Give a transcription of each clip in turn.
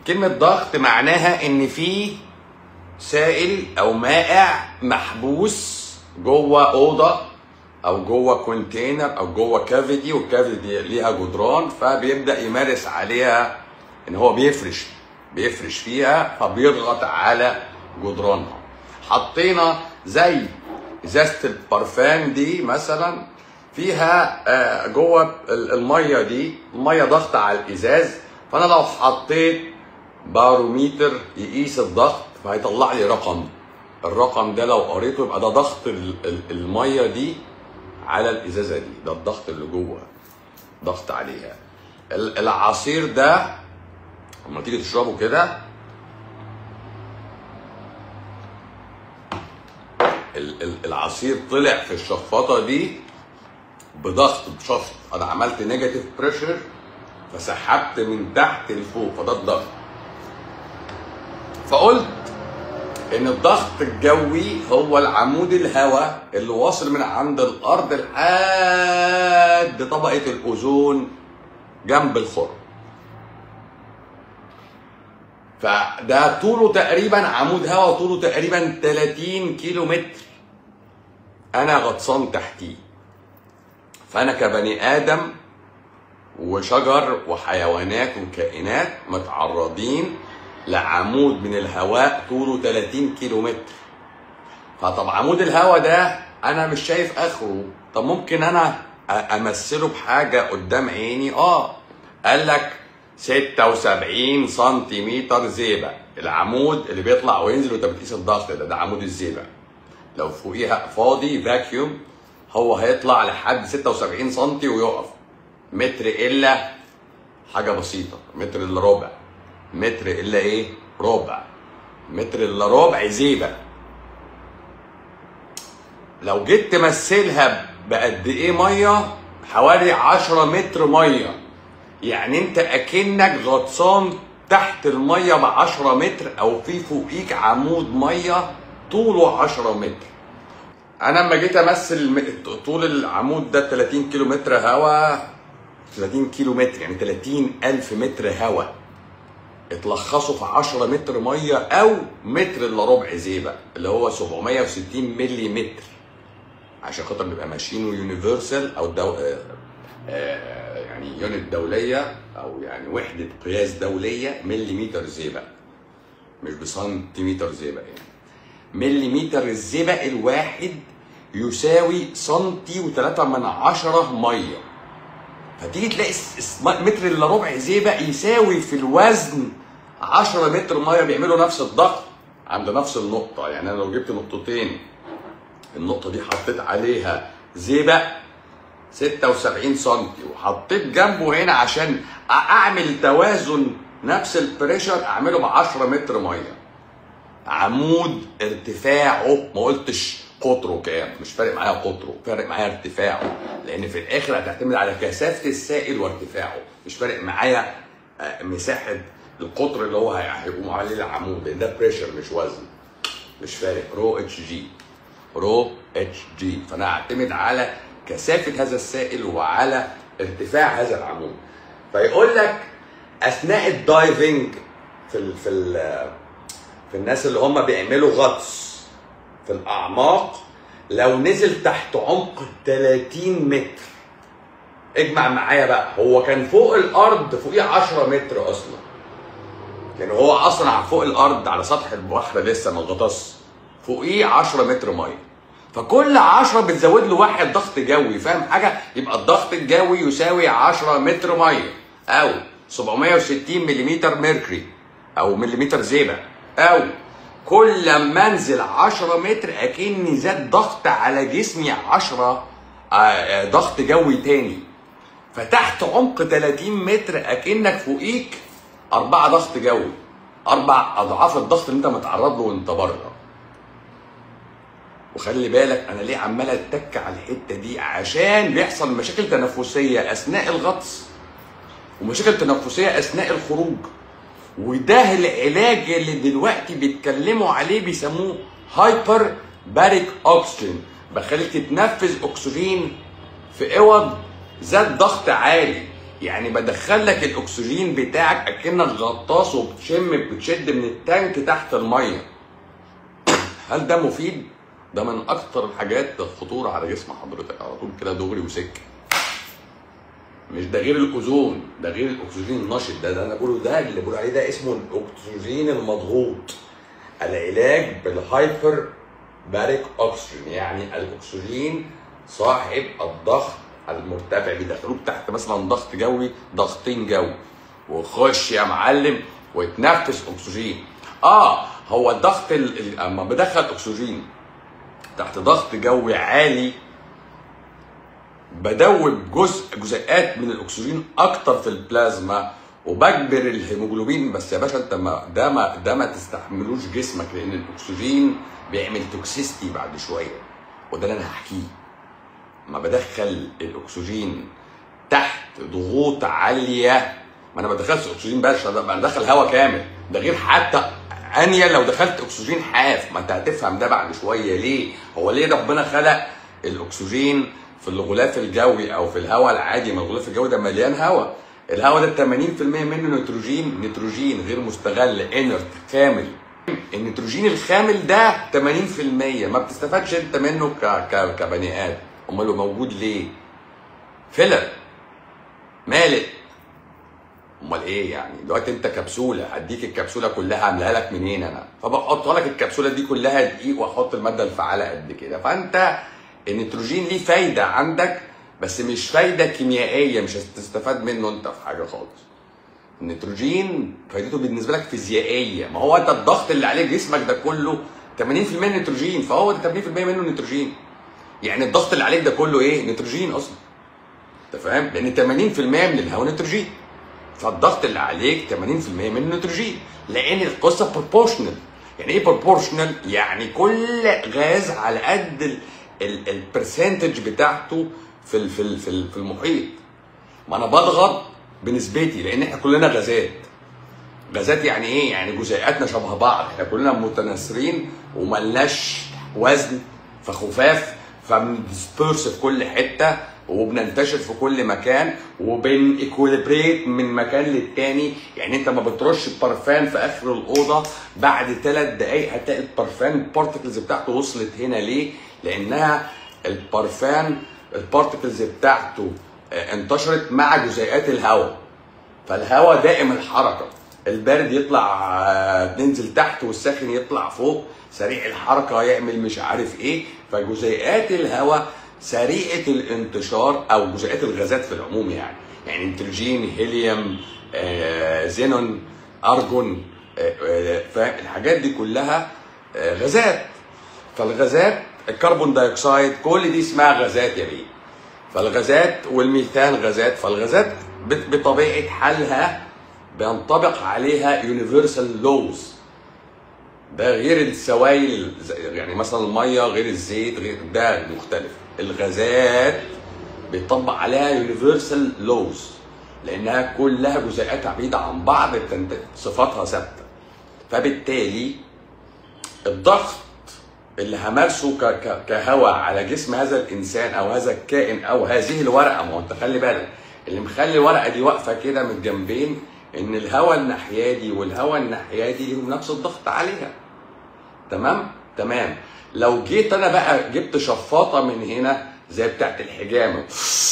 كلمة ضغط معناها إن في سائل أو مائع محبوس جوه أوضة أو جوه كونتينر أو جوه كافيتي والكافيتي ليها جدران فبيبدأ يمارس عليها إن هو بيفرش بيفرش فيها فبيضغط على جدرانها حطينا زي ازازه البرفان دي مثلا فيها آه، جوه ال- الميه دي الميه ضغط على الازاز فانا لو حطيت باروميتر يقيس الضغط فهيطلع لي رقم الرقم ده لو قريته يبقى ده ضغط ال- ال- الميه دي على الازازه دي ده الضغط اللي جوه ضغط عليها ال- العصير ده لما تيجي تشربه كده ال- ال- العصير طلع في الشفاطه دي بضغط بشفط انا عملت نيجاتيف بريشر فسحبت من تحت لفوق فده الضغط فقلت ان الضغط الجوي هو العمود الهواء اللي واصل من عند الارض لحد طبقه الاوزون جنب الخرم فده طوله تقريبا عمود هواء طوله تقريبا 30 كيلو متر انا غطسان تحتيه فانا كبني ادم وشجر وحيوانات وكائنات متعرضين لعمود من الهواء طوله 30 كيلو متر فطب عمود الهواء ده انا مش شايف اخره طب ممكن انا أ- امثله بحاجه قدام عيني اه قال لك 76 سنتيمتر زيبه العمود اللي بيطلع وينزل وانت بتقيس الضغط ده ده عمود الزيبه لو فوقيها فاضي فاكيوم هو هيطلع لحد 76 سم ويقف متر الا حاجه بسيطه متر الا ربع متر الا ايه ربع متر الا ربع زيبه لو جيت تمثلها بقد ايه ميه حوالي 10 متر ميه يعني انت اكنك غطسان تحت الميه ب 10 متر او في فوقيك عمود ميه طوله 10 متر انا لما جيت امثل الم- طول العمود ده 30 كيلو متر هوا 30 كيلو متر يعني 30 الف متر هوا اتلخصوا في 10 متر ميه او متر الا ربع زيبه اللي هو 760 ملي متر عشان خاطر نبقى ماشيين يونيفرسال او دو... آه، آه، يعني يونت دوليه او يعني وحده قياس دوليه مليمتر زيبه مش بسنتيمتر زيبه يعني مليمتر الزئبق الواحد يساوي سنتي وتلاتة من عشرة مية فتيجي تلاقي الس- الس- متر الا ربع زئبق يساوي في الوزن 10 متر ميه بيعملوا نفس الضغط عند نفس النقطة يعني أنا لو جبت نقطتين النقطة دي حطيت عليها زئبق 76 سم وحطيت جنبه هنا عشان أ- أعمل توازن نفس البريشر أعمله ب 10 متر ميه عمود ارتفاعه ما قلتش قطره كام مش فارق معايا قطره فارق معايا ارتفاعه لان في الاخر هتعتمد على كثافه السائل وارتفاعه مش فارق معايا آه، مساحه القطر اللي هو هي- هيقوم عليه العمود لان ده بريشر مش وزن مش فارق رو اتش جي رو اتش جي فانا اعتمد على كثافه هذا السائل وعلى ارتفاع هذا العمود فيقول لك اثناء الدايفنج في ال في ال في الناس اللي هم بيعملوا غطس في الاعماق لو نزل تحت عمق 30 متر اجمع معايا بقى هو كان فوق الارض فوقيه 10 متر اصلا يعني هو اصلا فوق الارض على سطح البحر لسه ما غطس فوقيه 10 متر ميه فكل 10 بتزود له واحد ضغط جوي فاهم حاجه يبقى الضغط الجوي يساوي 10 متر ميه او 760 ملم ميركوري او مليمتر زئبق او كل لما انزل 10 متر اكني زاد ضغط على جسمي 10 آه، آه، ضغط جوي تاني فتحت عمق 30 متر اكنك فوقيك أربعة ضغط جوي أربع أضعاف الضغط اللي أنت متعرض له وأنت بره وخلي بالك أنا ليه عمال أتك على الحتة دي عشان بيحصل مشاكل تنفسية أثناء الغطس ومشاكل تنفسية أثناء الخروج وده العلاج اللي دلوقتي بيتكلموا عليه بيسموه هايبر باريك اوكسجين بخليك تتنفس اكسجين في اوض ذات ضغط عالي يعني بدخل لك الاكسجين بتاعك اكنك غطاس وبتشم بتشد من التانك تحت الميه هل ده مفيد ده من اكتر الحاجات الخطوره على جسم حضرتك على طول كده دغري وسكه مش ده غير الاوزون ده غير الاكسجين النشط ده, ده انا بقوله ده اللي بقول عليه ده اسمه الاكسجين المضغوط العلاج بالهايبر باريك اوكسجين يعني الاكسجين صاحب الضغط المرتفع بيدخلوك تحت مثلا ضغط جوي ضغطين جوي وخش يا معلم وتنفس اكسجين اه هو الضغط ال- ال- اما بدخل اكسجين تحت ضغط جوي عالي بدوب جزء جزيئات من الاكسجين اكتر في البلازما وبجبر الهيموجلوبين بس يا باشا انت ما ده ما ده ما تستحملوش جسمك لان الاكسجين بيعمل توكسيستي بعد شويه وده اللي انا هحكيه ما بدخل الاكسجين تحت ضغوط عاليه ما انا ما بدخلش اكسجين بس انا بدخل هواء كامل ده غير حتى انيا لو دخلت اكسجين حاف ما انت هتفهم ده بعد شويه ليه هو ليه ربنا خلق الاكسجين في الغلاف الجوي او في الهواء العادي ما الغلاف الجوي ده مليان هواء الهواء ده 80% منه نيتروجين نيتروجين غير مستغل انرت كامل النيتروجين الخامل ده 80% ما بتستفادش انت منه ك... ك... كبني ادم امال هو موجود ليه فيلر مالئ امال ايه يعني دلوقتي انت كبسوله هديك الكبسوله كلها عاملاها لك منين انا فبحط لك الكبسوله دي كلها دقيق واحط الماده الفعاله قد كده فانت النيتروجين ليه فايده عندك بس مش فايده كيميائيه مش هتستفاد منه انت في حاجه خالص النيتروجين فايدته بالنسبه لك فيزيائيه ما هو انت الضغط اللي عليه جسمك ده كله 80% نيتروجين فهو ده 80% منه نيتروجين يعني الضغط اللي عليك ده كله ايه نيتروجين اصلا انت فاهم لان 80% من الهواء نيتروجين فالضغط اللي عليك 80% منه نيتروجين لان القصه بروبورشنال يعني ايه بروبورشنال يعني كل غاز على قد البرسنتج بتاعته في ال- في ال- في ال- في المحيط ما انا بضغط بنسبتي لان احنا كلنا غازات غازات يعني ايه يعني جزيئاتنا شبه بعض احنا كلنا متناثرين وملناش وزن فخفاف فبندسبرس في كل حته وبننتشر في كل مكان وبن ايكوليبريت من مكان للتاني يعني انت ما بترش البرفان في اخر الاوضه بعد ثلاث دقائق هتلاقي البرفان البارتكلز بتاعته وصلت هنا ليه؟ لانها البرفان البارتكلز بتاعته آه، انتشرت مع جزيئات الهواء فالهواء دائم الحركه البارد يطلع آه، ننزل تحت والساخن يطلع فوق سريع الحركه يعمل مش عارف ايه فجزيئات الهواء سريعه الانتشار او جزيئات الغازات في العموم يعني يعني نيتروجين هيليوم آه، زينون ارجون آه، آه، فالحاجات دي كلها آه، غازات فالغازات الكربون دايوكسيد كل دي اسمها غازات يا بيه فالغازات والميثان غازات فالغازات بت- بطبيعه حالها بينطبق عليها يونيفرسال لوز ده غير السوائل زي- يعني مثلا الميه غير الزيت غير ده مختلف الغازات بيطبق عليها يونيفرسال لوز لانها كلها جزيئات بعيده عن بعض بتنت- صفاتها ثابته فبالتالي الضغط اللي همارسه ك- ك- كهواء على جسم هذا الانسان او هذا الكائن او هذه الورقه ما هو انت خلي بالك اللي مخلي الورقه دي واقفه كده من الجنبين ان الهواء الناحيه دي والهواء الناحيه دي ليهم نفس الضغط عليها تمام تمام لو جيت انا بقى جبت شفاطه من هنا زي بتاعت الحجامه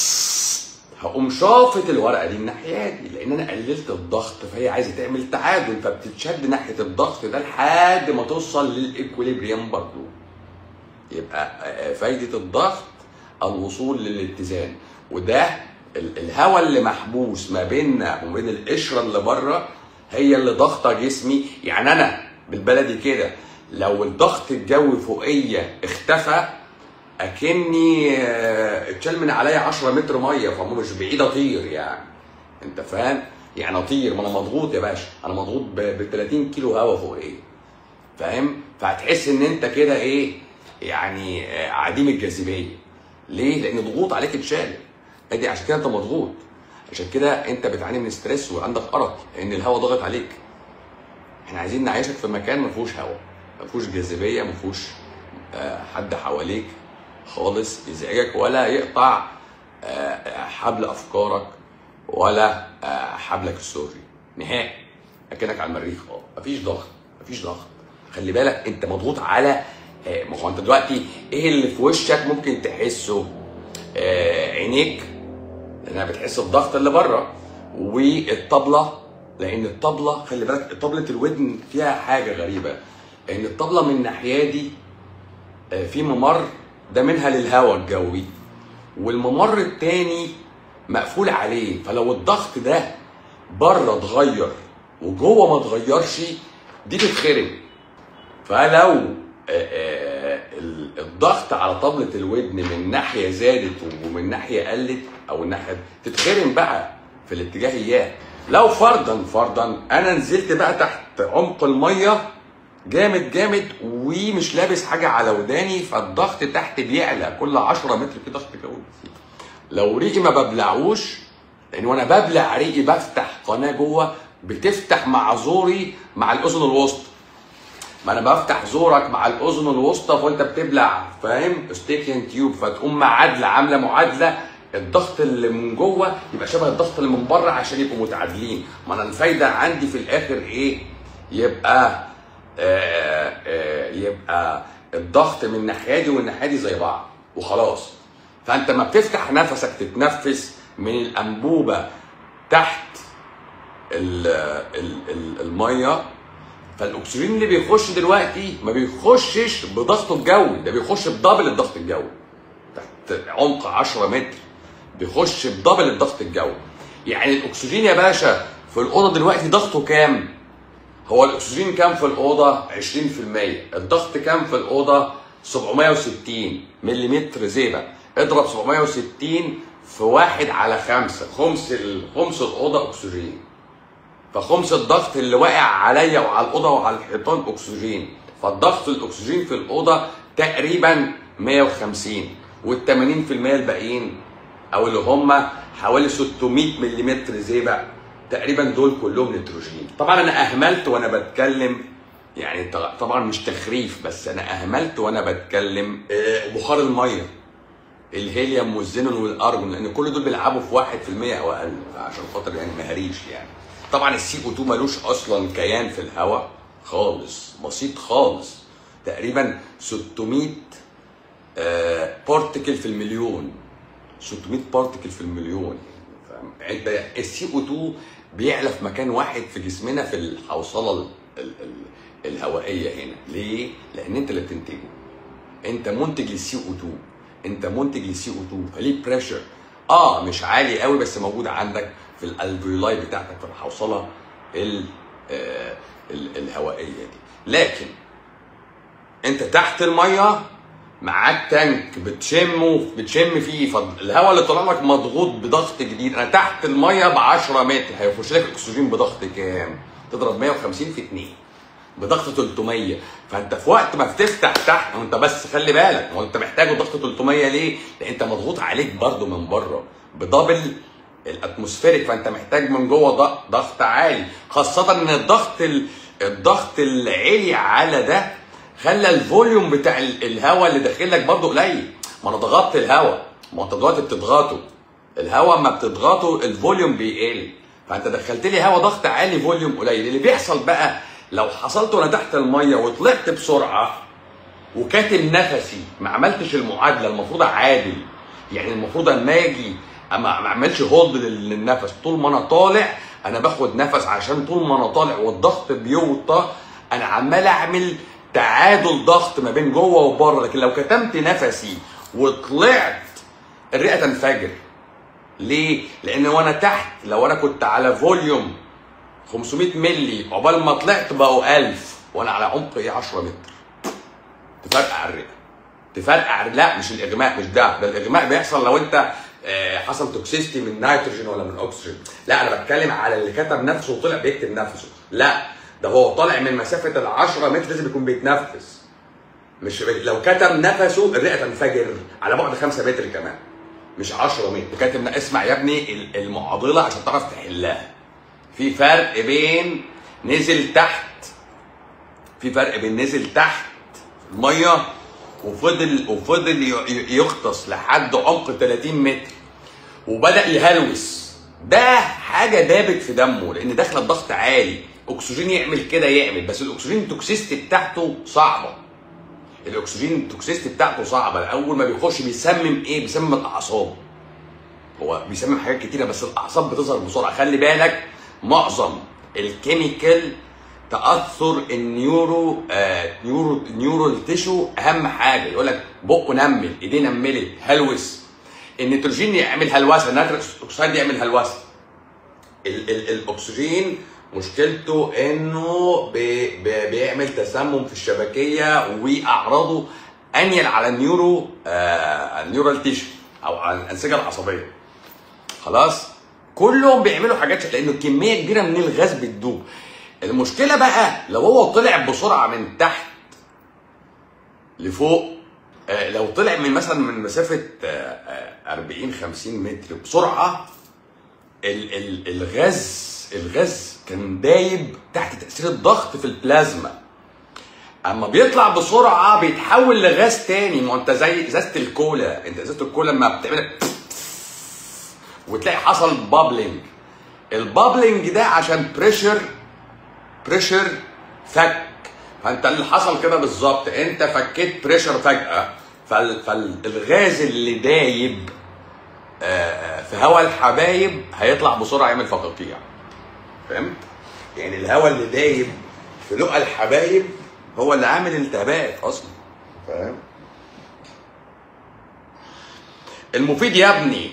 هقوم شافط الورقه دي الناحيه دي لان انا قللت الضغط فهي عايزه تعمل تعادل فبتتشد ناحيه الضغط ده لحد ما توصل للايكوليبريم برضه يبقى آه، فايده الضغط الوصول للاتزان وده ال- الهواء اللي محبوس ما بيننا وبين القشره اللي بره هي اللي ضغطه جسمي يعني انا بالبلدي كده لو الضغط الجوي فوقيه اختفى اكني آه، اتشال من عليا 10 متر ميه فهم مش بعيد اطير يعني انت فاهم يعني اطير ما انا مضغوط يا باشا انا مضغوط ب 30 كيلو هوا فوقيه فاهم فهتحس ان انت كده ايه يعني آه، عديم الجاذبيه ليه لان ضغوط عليك اتشال ادي عشان كده انت مضغوط عشان كده انت بتعاني من ستريس وعندك ارق لان الهواء ضاغط عليك احنا عايزين نعيشك في مكان ما فيهوش هواء ما فيهوش جاذبيه ما فيهوش آه، حد حواليك خالص يزعجك ولا يقطع آه، حبل افكارك ولا آه، حبلك السري نهائي اكنك على المريخ اه مفيش ضغط مفيش ضغط خلي بالك انت مضغوط على آه، ما هو انت دلوقتي ايه اللي في وشك ممكن تحسه آه، عينيك لانها بتحس الضغط اللي بره والطبله لان الطبله خلي بالك طبله الودن فيها حاجه غريبه ان الطبله من الناحيه دي آه، في ممر ده منها للهواء الجوي والممر التاني مقفول عليه فلو الضغط ده بره اتغير وجوه ما اتغيرش دي تتخرم فلو آه، آه، ال- الضغط على طبلة الودن من ناحية زادت ومن ناحية قلت أو الناحية تتخرم بقى في الاتجاه إياه لو فرضا فرضا أنا نزلت بقى تحت عمق المية جامد جامد ومش لابس حاجة على وداني فالضغط تحت بيعلى كل 10 متر في ضغط جوي لو ريقي ما ببلعوش لان وانا ببلع ريقي بفتح قناه جوه بتفتح مع زوري مع الاذن الوسطى ما انا بفتح زورك مع الاذن الوسطى فانت بتبلع فاهم ستيكين تيوب فتقوم معادله عامله معادله الضغط اللي من جوه يبقى شبه الضغط اللي من بره عشان يبقوا متعادلين ما انا الفايده عندي في الاخر ايه يبقى آه آه يبقى الضغط من الناحيه دي والناحيه دي زي بعض وخلاص فانت ما بتفتح نفسك تتنفس من الانبوبه تحت ال ال ال الميه فالاكسجين اللي بيخش دلوقتي ما بيخشش بضغطه الجوي ده بيخش بدبل الضغط الجوي تحت عمق 10 متر بيخش بدبل الضغط الجوي يعني الاكسجين يا باشا في الاوضه دلوقتي ضغطه كام هو الاكسجين كام في الاوضه 20% الضغط كام في الاوضه 760 ملم زيبه اضرب 760 في واحد على خمسة خمس ال- خمس الأوضة أكسجين فخمس الضغط اللي واقع عليا وعلى الأوضة وعلى الحيطان أكسجين فالضغط الأكسجين في الأوضة تقريبا 150 وال 80% الباقيين أو اللي هم حوالي 600 ملم زيبة تقريبا دول كلهم نيتروجين طبعا أنا أهملت وأنا بتكلم يعني ط- طبعا مش تخريف بس أنا أهملت وأنا بتكلم آه، بخار المية الهيليوم والزينون والارجون لان كل دول بيلعبوا في 1% او اقل عشان خاطر يعني ما هريش يعني طبعا السي او 2 ملوش اصلا كيان في الهواء خالص بسيط خالص تقريبا 600 بارتكل في المليون 600 بارتكل في المليون فاهم؟ انت السي او 2 بيعلى في مكان واحد في جسمنا في الحوصله ال- ال- ال- الهوائيه هنا ليه؟ لان انت اللي بتنتجه انت منتج للسي او 2 انت منتج للسي او 2 فليه بريشر اه مش عالي قوي بس موجود عندك في الالفيولاي بتاعتك في الحوصله ال آه ال الهوائيه دي لكن انت تحت الميه معاك تانك بتشمه بتشم فيه فالهواء اللي طالع لك مضغوط بضغط جديد انا تحت الميه ب 10 متر هيخش لك اكسجين بضغط كام؟ تضرب 150 في 2 بضغط 300 فانت في وقت ما بتفتح تحت وانت بس خلي بالك هو انت محتاجه ضغط 300 ليه؟ لان انت مضغوط عليك برضو من بره بدبل الاتموسفيريك فانت محتاج من جوه ضغط, ضغط عالي خاصه ان الضغط ال... الضغط العالي على ده خلى الفوليوم بتاع ال- الهواء اللي داخل لك برضه قليل ما انا ضغطت الهواء ما انت دلوقتي بتضغطه الهواء ما بتضغطه الفوليوم بيقل فانت دخلت لي هواء ضغط عالي فوليوم قليل اللي بيحصل بقى لو حصلت وانا تحت الميه وطلعت بسرعه وكاتم نفسي ما عملتش المعادله المفروض اعادل يعني المفروض اما اجي اما ما اعملش هولد للنفس طول ما انا طالع انا باخد نفس عشان طول ما انا طالع والضغط بيوطى انا عمال اعمل تعادل ضغط ما بين جوه وبره لكن لو كتمت نفسي وطلعت الرئه تنفجر ليه؟ لان وانا تحت لو انا كنت على فوليوم 500 مللي عقبال ما طلعت بقوا 1000 وانا على عمق ايه 10 متر تفرقع الرئه تفرقع لا مش الاغماء مش ده ده الاغماء بيحصل لو انت آه، حصل توكسيستي من نيتروجين ولا من اكسجين لا انا بتكلم على اللي كتب نفسه وطلع بيكتب نفسه لا ده هو طالع من مسافه ال 10 متر لازم يكون بيتنفس مش لو كتم نفسه الرئه تنفجر على بعد 5 متر كمان مش 10 متر كاتب اسمع يا ابني ال- المعضله عشان تعرف تحلها في فرق بين نزل تحت في فرق بين نزل تحت الميه وفضل وفضل ي- ي- يغطس لحد عمق 30 متر وبدا يهلوس ده حاجه دابت في دمه لان داخله بضغط عالي اكسجين يعمل كده يعمل بس الاكسجين التوكسيستي بتاعته صعبه الاكسجين التوكسيستي بتاعته صعبه اول ما بيخش بيسمم ايه بيسمم الاعصاب هو بيسمم حاجات كتيره بس الاعصاب بتظهر بسرعه خلي بالك معظم الكيميكال تاثر النيورو آه نيورو نيورو تيشو اهم حاجه يقول لك بقه نمل ايديه نملت هلوس النيتروجين يعمل هلوسه النيتروكس اوكسيد يعمل هلوسه ال ال الاكسجين مشكلته انه بي بي بيعمل تسمم في الشبكيه واعراضه انيل على النيورو آه النيورال تيشو او على الانسجه العصبيه خلاص كلهم بيعملوا حاجات لانه كميه كبيره من الغاز بتدوب المشكله بقى لو هو طلع بسرعه من تحت لفوق آه، لو طلع من مثلا من مسافه آه، آه، 40 50 متر بسرعه ال- ال- الغاز الغاز كان دايب تحت تاثير الضغط في البلازما اما بيطلع بسرعه بيتحول لغاز تاني ما هو انت زي ازازه الكولا انت ازازه الكولا لما بتعمل وتلاقي حصل بابلينج البابلينج ده عشان بريشر بريشر فك فانت اللي حصل كده بالظبط انت فكيت بريشر فجاه فال فالغاز اللي دايب آه، في هوا الحبايب هيطلع بسرعه يعمل فقاقيع فهمت؟ يعني الهوا اللي دايب في لقى الحبايب هو اللي عامل التهابات اصلا فاهم؟ المفيد يا ابني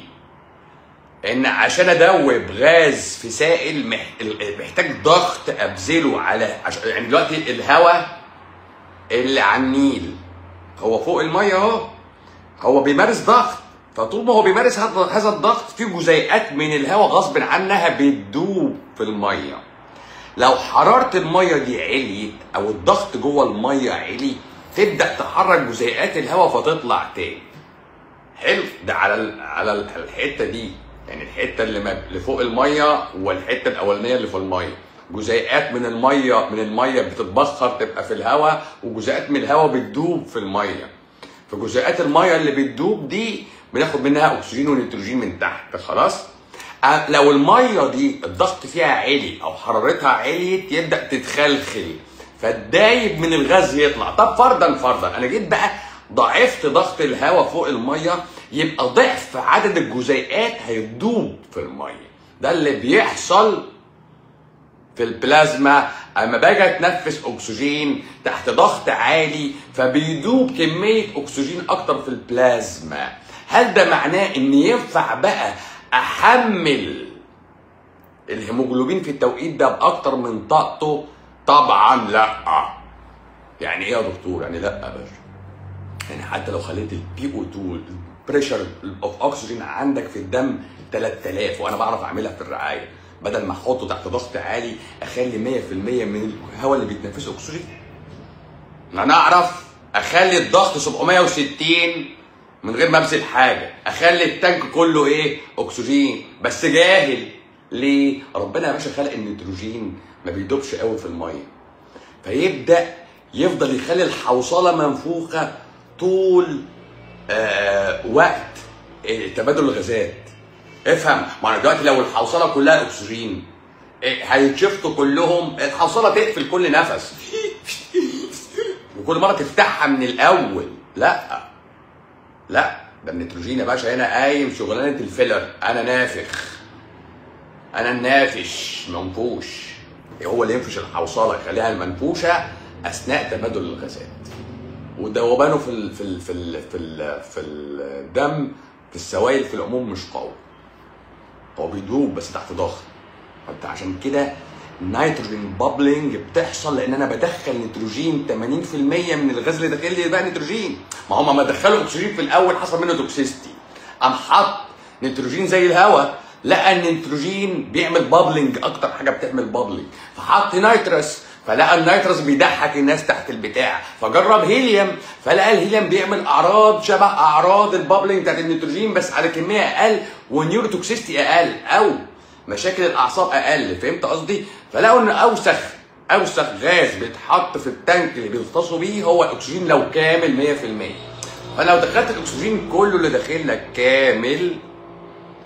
ان عشان ادوب غاز في سائل مح- محتاج ضغط ابذله على عش... يعني دلوقتي الهواء اللي على النيل هو فوق الميه اهو هو بيمارس ضغط فطول ما هو بيمارس هذا هذا الضغط في جزيئات من الهواء غصب عنها بتدوب في الميه لو حراره الميه دي عليت او الضغط جوه الميه علي تبدا تحرك جزيئات الهواء فتطلع تاني حلو ده على ال- على ال- الحته دي يعني الحته اللي, ما اللي فوق الميه والحته الاولانيه اللي في الميه جزيئات من الميه من الميه بتتبخر تبقى في الهواء وجزيئات من الهواء بتدوب في الميه فجزيئات الميه اللي بتدوب دي بناخد منها اكسجين ونيتروجين من تحت خلاص أه، لو الميه دي الضغط فيها عالي او حرارتها عليت يبدا تتخلخل فالدايب من الغاز يطلع طب فرضا فرضا انا جيت بقى ضعفت ضغط الهواء فوق الميه يبقى ضعف عدد الجزيئات هيدوب في الميه ده اللي بيحصل في البلازما اما باجي اتنفس اكسجين تحت ضغط عالي فبيدوب كميه اكسجين اكتر في البلازما هل ده معناه ان ينفع بقى احمل الهيموجلوبين في التوقيت ده باكتر من طاقته طبعا لا يعني ايه يا دكتور يعني لا يا باشا يعني حتى لو خليت البي او 2 البريشر اوف اكسجين عندك في الدم 3000 وانا بعرف اعملها في الرعايه بدل ما احطه تحت ضغط عالي اخلي 100% من الهواء اللي بيتنفسه اكسجين انا اعرف اخلي الضغط 760 من غير ما ابذل حاجه اخلي التانك كله ايه اكسجين بس جاهل ليه ربنا يا باشا خلق النيتروجين ما بيدوبش قوي في الميه فيبدا يفضل يخلي الحوصله منفوخه طول آه وقت آه تبادل الغازات افهم ما انا دلوقتي لو الحوصله كلها اكسجين إيه، هيتشفطوا كلهم الحوصله تقفل كل نفس وكل مره تفتحها من الاول لا لا ده النيتروجين يا باشا هنا قايم شغلانه الفيلر انا نافخ انا النافش منفوش هو اللي ينفش الحوصله يخليها المنفوشه اثناء تبادل الغازات وذوبانه في ال في ال في ال في, ال في الدم في السوائل في العموم مش قوي هو بيدوب بس تحت ضغط فانت عشان كده النيتروجين بابلينج بتحصل لان انا بدخل نيتروجين 80% من الغاز اللي داخل لي بقى نيتروجين ما هم ما دخلوا اكسجين في الاول حصل منه توكسيستي قام حط نيتروجين زي الهواء لقى ان النيتروجين بيعمل بابلينج اكتر حاجه بتعمل بابلينج فحط نيترس فلقى النيترس بيضحك الناس تحت البتاع فجرب هيليوم فلقى الهيليوم بيعمل اعراض شبه اعراض البابلينج بتاعت النيتروجين بس على كميه اقل والنيوروتوكسيستي اقل او مشاكل الاعصاب اقل فهمت قصدي فلقوا ان اوسخ اوسخ غاز بيتحط في التانك اللي بيغطسوا بيه هو الاكسجين لو كامل 100% فلو دخلت الاكسجين كله اللي داخل لك كامل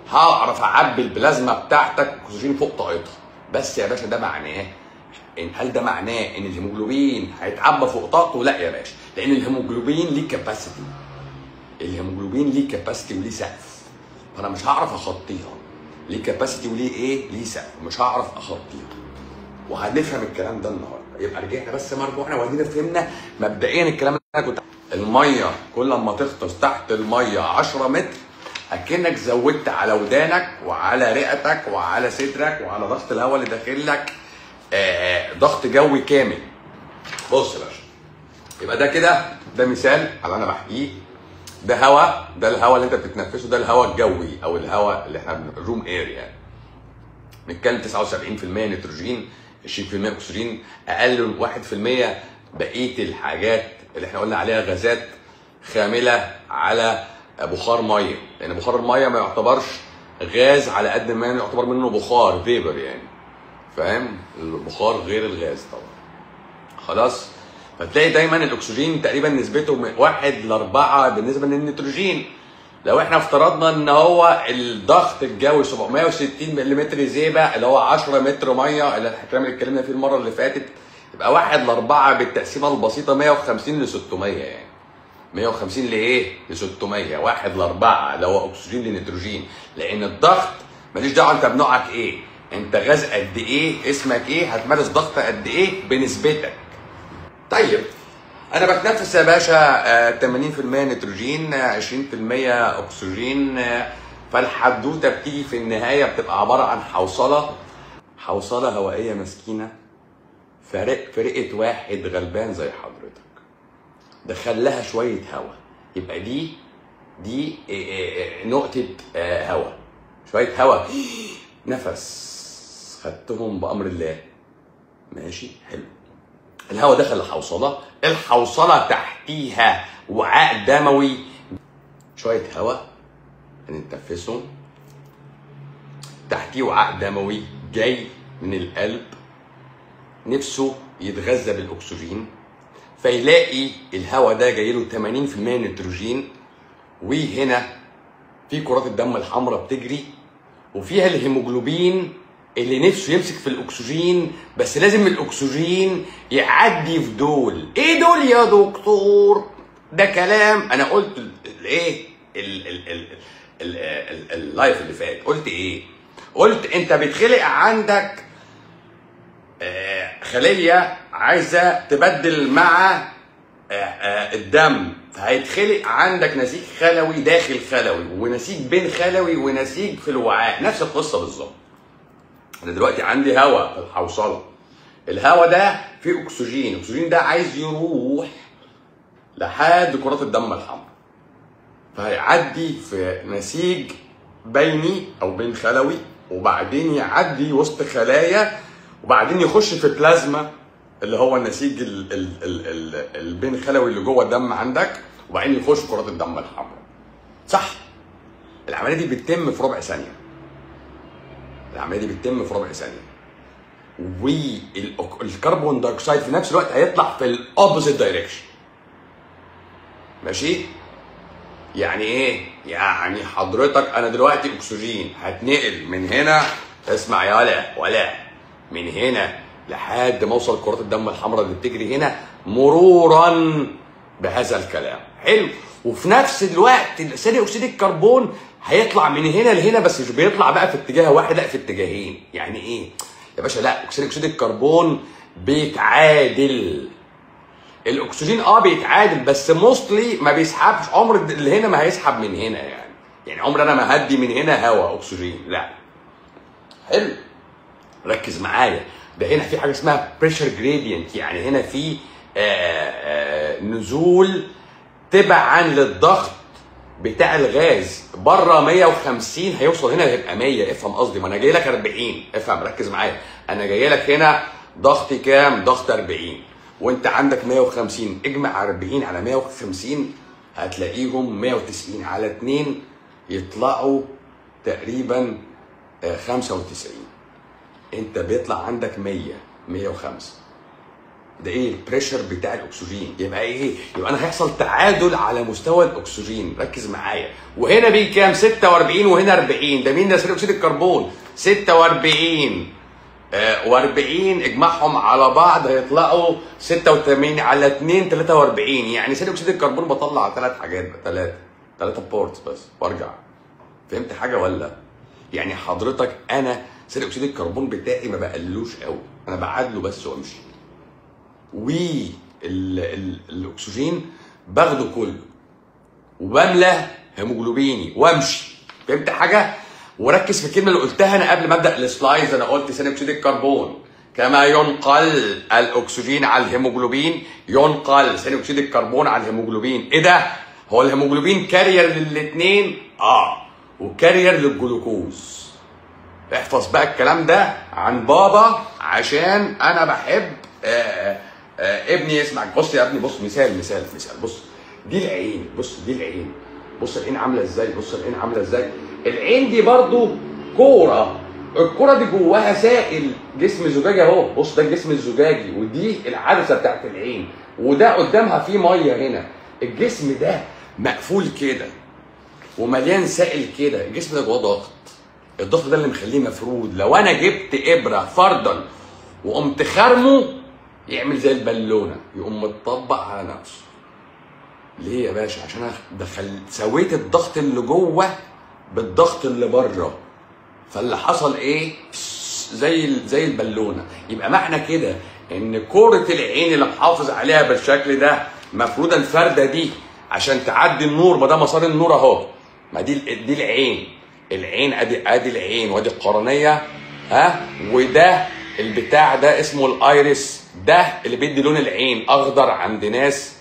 هعرف اعبي البلازما بتاعتك اكسجين فوق طاقتها بس يا باشا ده معناه إن هل ده معناه ان الهيموجلوبين هيتعبى فوق طاقته؟ لا يا باشا لان الهيموجلوبين ليه كاباسيتي الهيموجلوبين ليه كاباسيتي وليه سقف فانا مش هعرف اخطيها ليه كاباسيتي وليه ايه؟ ليه سقف مش هعرف اخطيها وهنفهم الكلام ده النهارده يبقى رجعنا بس مرجوعنا وادينا فهمنا مبدئيا الكلام اللي انا كنت الميه كل ما تغطس تحت الميه 10 متر اكنك زودت على ودانك وعلى رئتك وعلى صدرك وعلى ضغط الهواء اللي داخل لك آه، ضغط جوي كامل بص يا باشا يبقى ده كده ده مثال على اللي انا بحكيه ده هواء ده الهواء اللي انت بتتنفسه ده الهواء الجوي او الهواء اللي احنا روم اير يعني بنتكلم 79% نيتروجين 20% اكسجين اقل من 1% بقيه الحاجات اللي احنا قلنا عليها غازات خامله على بخار ميه لان بخار الميه ما يعتبرش غاز على قد ما يعتبر منه بخار فيبر يعني فاهم البخار غير الغاز طبعا خلاص فتلاقي دايما الاكسجين تقريبا نسبته من واحد لاربعه بالنسبه للنيتروجين لو احنا افترضنا ان هو الضغط الجوي 760 ملم زيبه اللي هو 10 متر ميه اللي الكلام اللي اتكلمنا فيه المره اللي فاتت يبقى واحد لاربعه بالتقسيمه البسيطه 150 ل 600 يعني 150 لايه؟ ل 600 واحد لاربعه اللي هو اكسجين لنيتروجين لان الضغط ماليش دعوه انت بنوعك ايه؟ انت غاز قد ايه؟ اسمك ايه؟ هتمارس ضغط قد ايه؟ بنسبتك. طيب انا بتنفس يا باشا آه، 80% نيتروجين آه، 20% اكسجين آه، فالحدوته بتيجي في النهايه بتبقى عباره عن حوصله حوصله هوائيه مسكينه فرق فرقه واحد غلبان زي حضرتك دخل لها شويه هواء يبقى دي دي آه، آه، آه، نقطه آه، هواء شويه هواء نفس خدتهم بامر الله ماشي حلو الهواء دخل الحوصله الحوصله تحتيها وعاء دموي شويه هواء هنتنفسهم تحتيه وعاء دموي جاي من القلب نفسه يتغذى بالاكسجين فيلاقي الهواء ده جاي له 80% نيتروجين وهنا في كرات الدم الحمراء بتجري وفيها الهيموجلوبين اللي نفسه يمسك في الاكسجين بس لازم الاكسجين يعدي في دول ايه دول يا دكتور ده كلام انا قلت ال- الايه ال- ال- ال- ال- ال- اللايف اللي فات قلت ايه قلت انت بيتخلق عندك آه، خليه عايزه تبدل مع آه، آه، الدم فهيتخلق عندك نسيج خلوي داخل خلوي ونسيج بين خلوي ونسيج في الوعاء نفس القصه بالظبط انا دلوقتي عندي هواء في الحوصله الهواء ده فيه اكسجين الاكسجين ده عايز يروح لحد كرات الدم الحمراء فهيعدي في نسيج بيني او بين خلوي وبعدين يعدي وسط خلايا وبعدين يخش في بلازما اللي هو النسيج ال ال ال ال البين خلوي اللي جوه الدم عندك وبعدين يخش كرات الدم الحمراء صح العمليه دي بتتم في ربع ثانيه العمليه دي بتتم في ربع ثانيه والكربون دايوكسيد في نفس الوقت هيطلع في الاوبوزيت دايركشن ماشي يعني ايه يعني حضرتك انا دلوقتي اكسجين هتنقل من هنا اسمع يا ولا ولا من هنا لحد ما اوصل كرات الدم الحمراء اللي بتجري هنا مرورا بهذا الكلام حلو وفي نفس الوقت ثاني اكسيد الكربون هيطلع من هنا لهنا بس مش بيطلع بقى في اتجاه واحد لا في اتجاهين يعني ايه يا باشا لا اكسيد اكسيد الكربون بيتعادل الاكسجين اه بيتعادل بس موستلي ما بيسحبش عمر اللي هنا ما هيسحب من هنا يعني يعني عمر انا ما هدي من هنا هواء اكسجين لا حلو ركز معايا ده هنا في حاجه اسمها بريشر جريدينت يعني هنا في آه، آه، نزول تبعا للضغط بتاع الغاز بره 150 هيوصل هنا هيبقى 100 افهم قصدي ما انا جاي لك 40 افهم ركز معايا انا جاي لك هنا ضغطي كام ضغط 40 وانت عندك 150 اجمع 40 على 150 هتلاقيهم 190 على 2 يطلعوا تقريبا آه، 95 انت بيطلع عندك 100 105 ده ايه البريشر بتاع الاكسجين يبقى ايه يبقى انا هيحصل تعادل على مستوى الاكسجين ركز معايا وهنا بيه كام 46 وهنا 40 ده مين ده ثاني اكسيد الكربون 46 آه و40 اجمعهم على بعض هيطلعوا 86 على 2 43 يعني ثاني اكسيد الكربون بطلع ثلاث حاجات ثلاثه ثلاثه بورتس بس وارجع فهمت حاجه ولا يعني حضرتك انا ثاني اكسيد الكربون بتاعي ما بقللوش قوي انا بعادله بس وامشي والاكسجين باخده كله وبملى هيموجلوبيني وامشي فهمت حاجه وركز في الكلمه اللي قلتها انا قبل ما ابدا السلايدز انا قلت ثاني اكسيد الكربون كما ينقل الاكسجين على الهيموجلوبين ينقل ثاني اكسيد الكربون على الهيموجلوبين ايه ده هو الهيموجلوبين كارير للاثنين اه وكارير للجلوكوز احفظ بقى الكلام ده عن بابا عشان انا بحب آه آه ابني يسمع بص يا ابني بص مثال مثال مثال بص دي العين بص دي العين بص العين عامله ازاي بص العين عامله ازاي العين دي برضو كوره الكوره دي جواها سائل جسم زجاجي اهو بص ده الجسم الزجاجي ودي العدسه بتاعت العين وده قدامها فيه ميه هنا الجسم ده مقفول كده ومليان سائل كده الجسم ده جواه ضغط الضغط ده اللي مخليه مفرود لو انا جبت ابره فردا وقمت خرمه يعمل زي البالونه يقوم متطبق على نفسه ليه يا باشا عشان انا دخل سويت الضغط اللي جوه بالضغط اللي بره فاللي حصل ايه زي زي البالونه يبقى معنى كده ان كرة العين اللي محافظ عليها بالشكل ده مفروضه الفرده دي عشان تعدي النور ما ده مسار النور اهو ما دي دي العين العين ادي ادي العين وادي القرنيه ها وده البتاع ده اسمه الايرس ده اللي بيدي لون العين اخضر عند ناس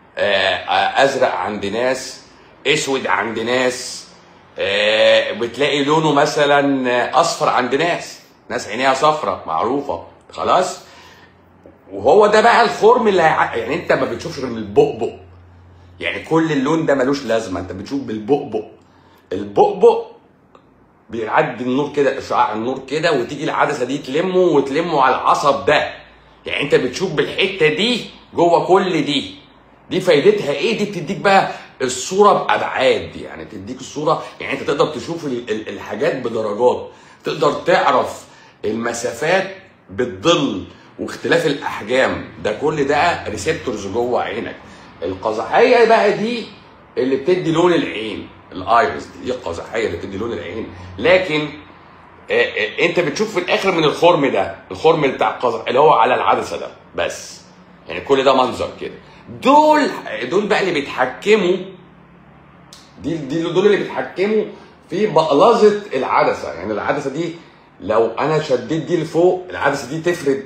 ازرق عند ناس اسود عند ناس بتلاقي لونه مثلا اصفر عند ناس ناس عينيها صفرة معروفه خلاص وهو ده بقى الخرم اللي هيع... يعني انت ما بتشوفش غير من البؤبؤ يعني كل اللون ده ملوش لازمه انت بتشوف بالبؤبؤ البؤبؤ بيعدي النور كده اشعاع النور كده وتيجي العدسه دي تلمه وتلمه على العصب ده يعني انت بتشوف بالحته دي جوه كل دي دي فايدتها ايه دي بتديك بقى الصوره بابعاد يعني تديك الصوره يعني انت تقدر تشوف الحاجات بدرجات تقدر تعرف المسافات بالظل واختلاف الاحجام ده كل ده ريسبتورز جوه عينك القزحيه بقى دي اللي بتدي لون العين الايرس دي القزحيه اللي بتدي لون العين لكن آآ آآ انت بتشوف في الاخر من الخرم ده الخرم بتاع القزح اللي هو على العدسه ده بس يعني كل ده منظر كده دول دول بقى اللي بيتحكموا دي دي دول اللي بيتحكموا في بقلظه العدسه يعني العدسه دي لو انا شديت دي لفوق العدسه دي تفرد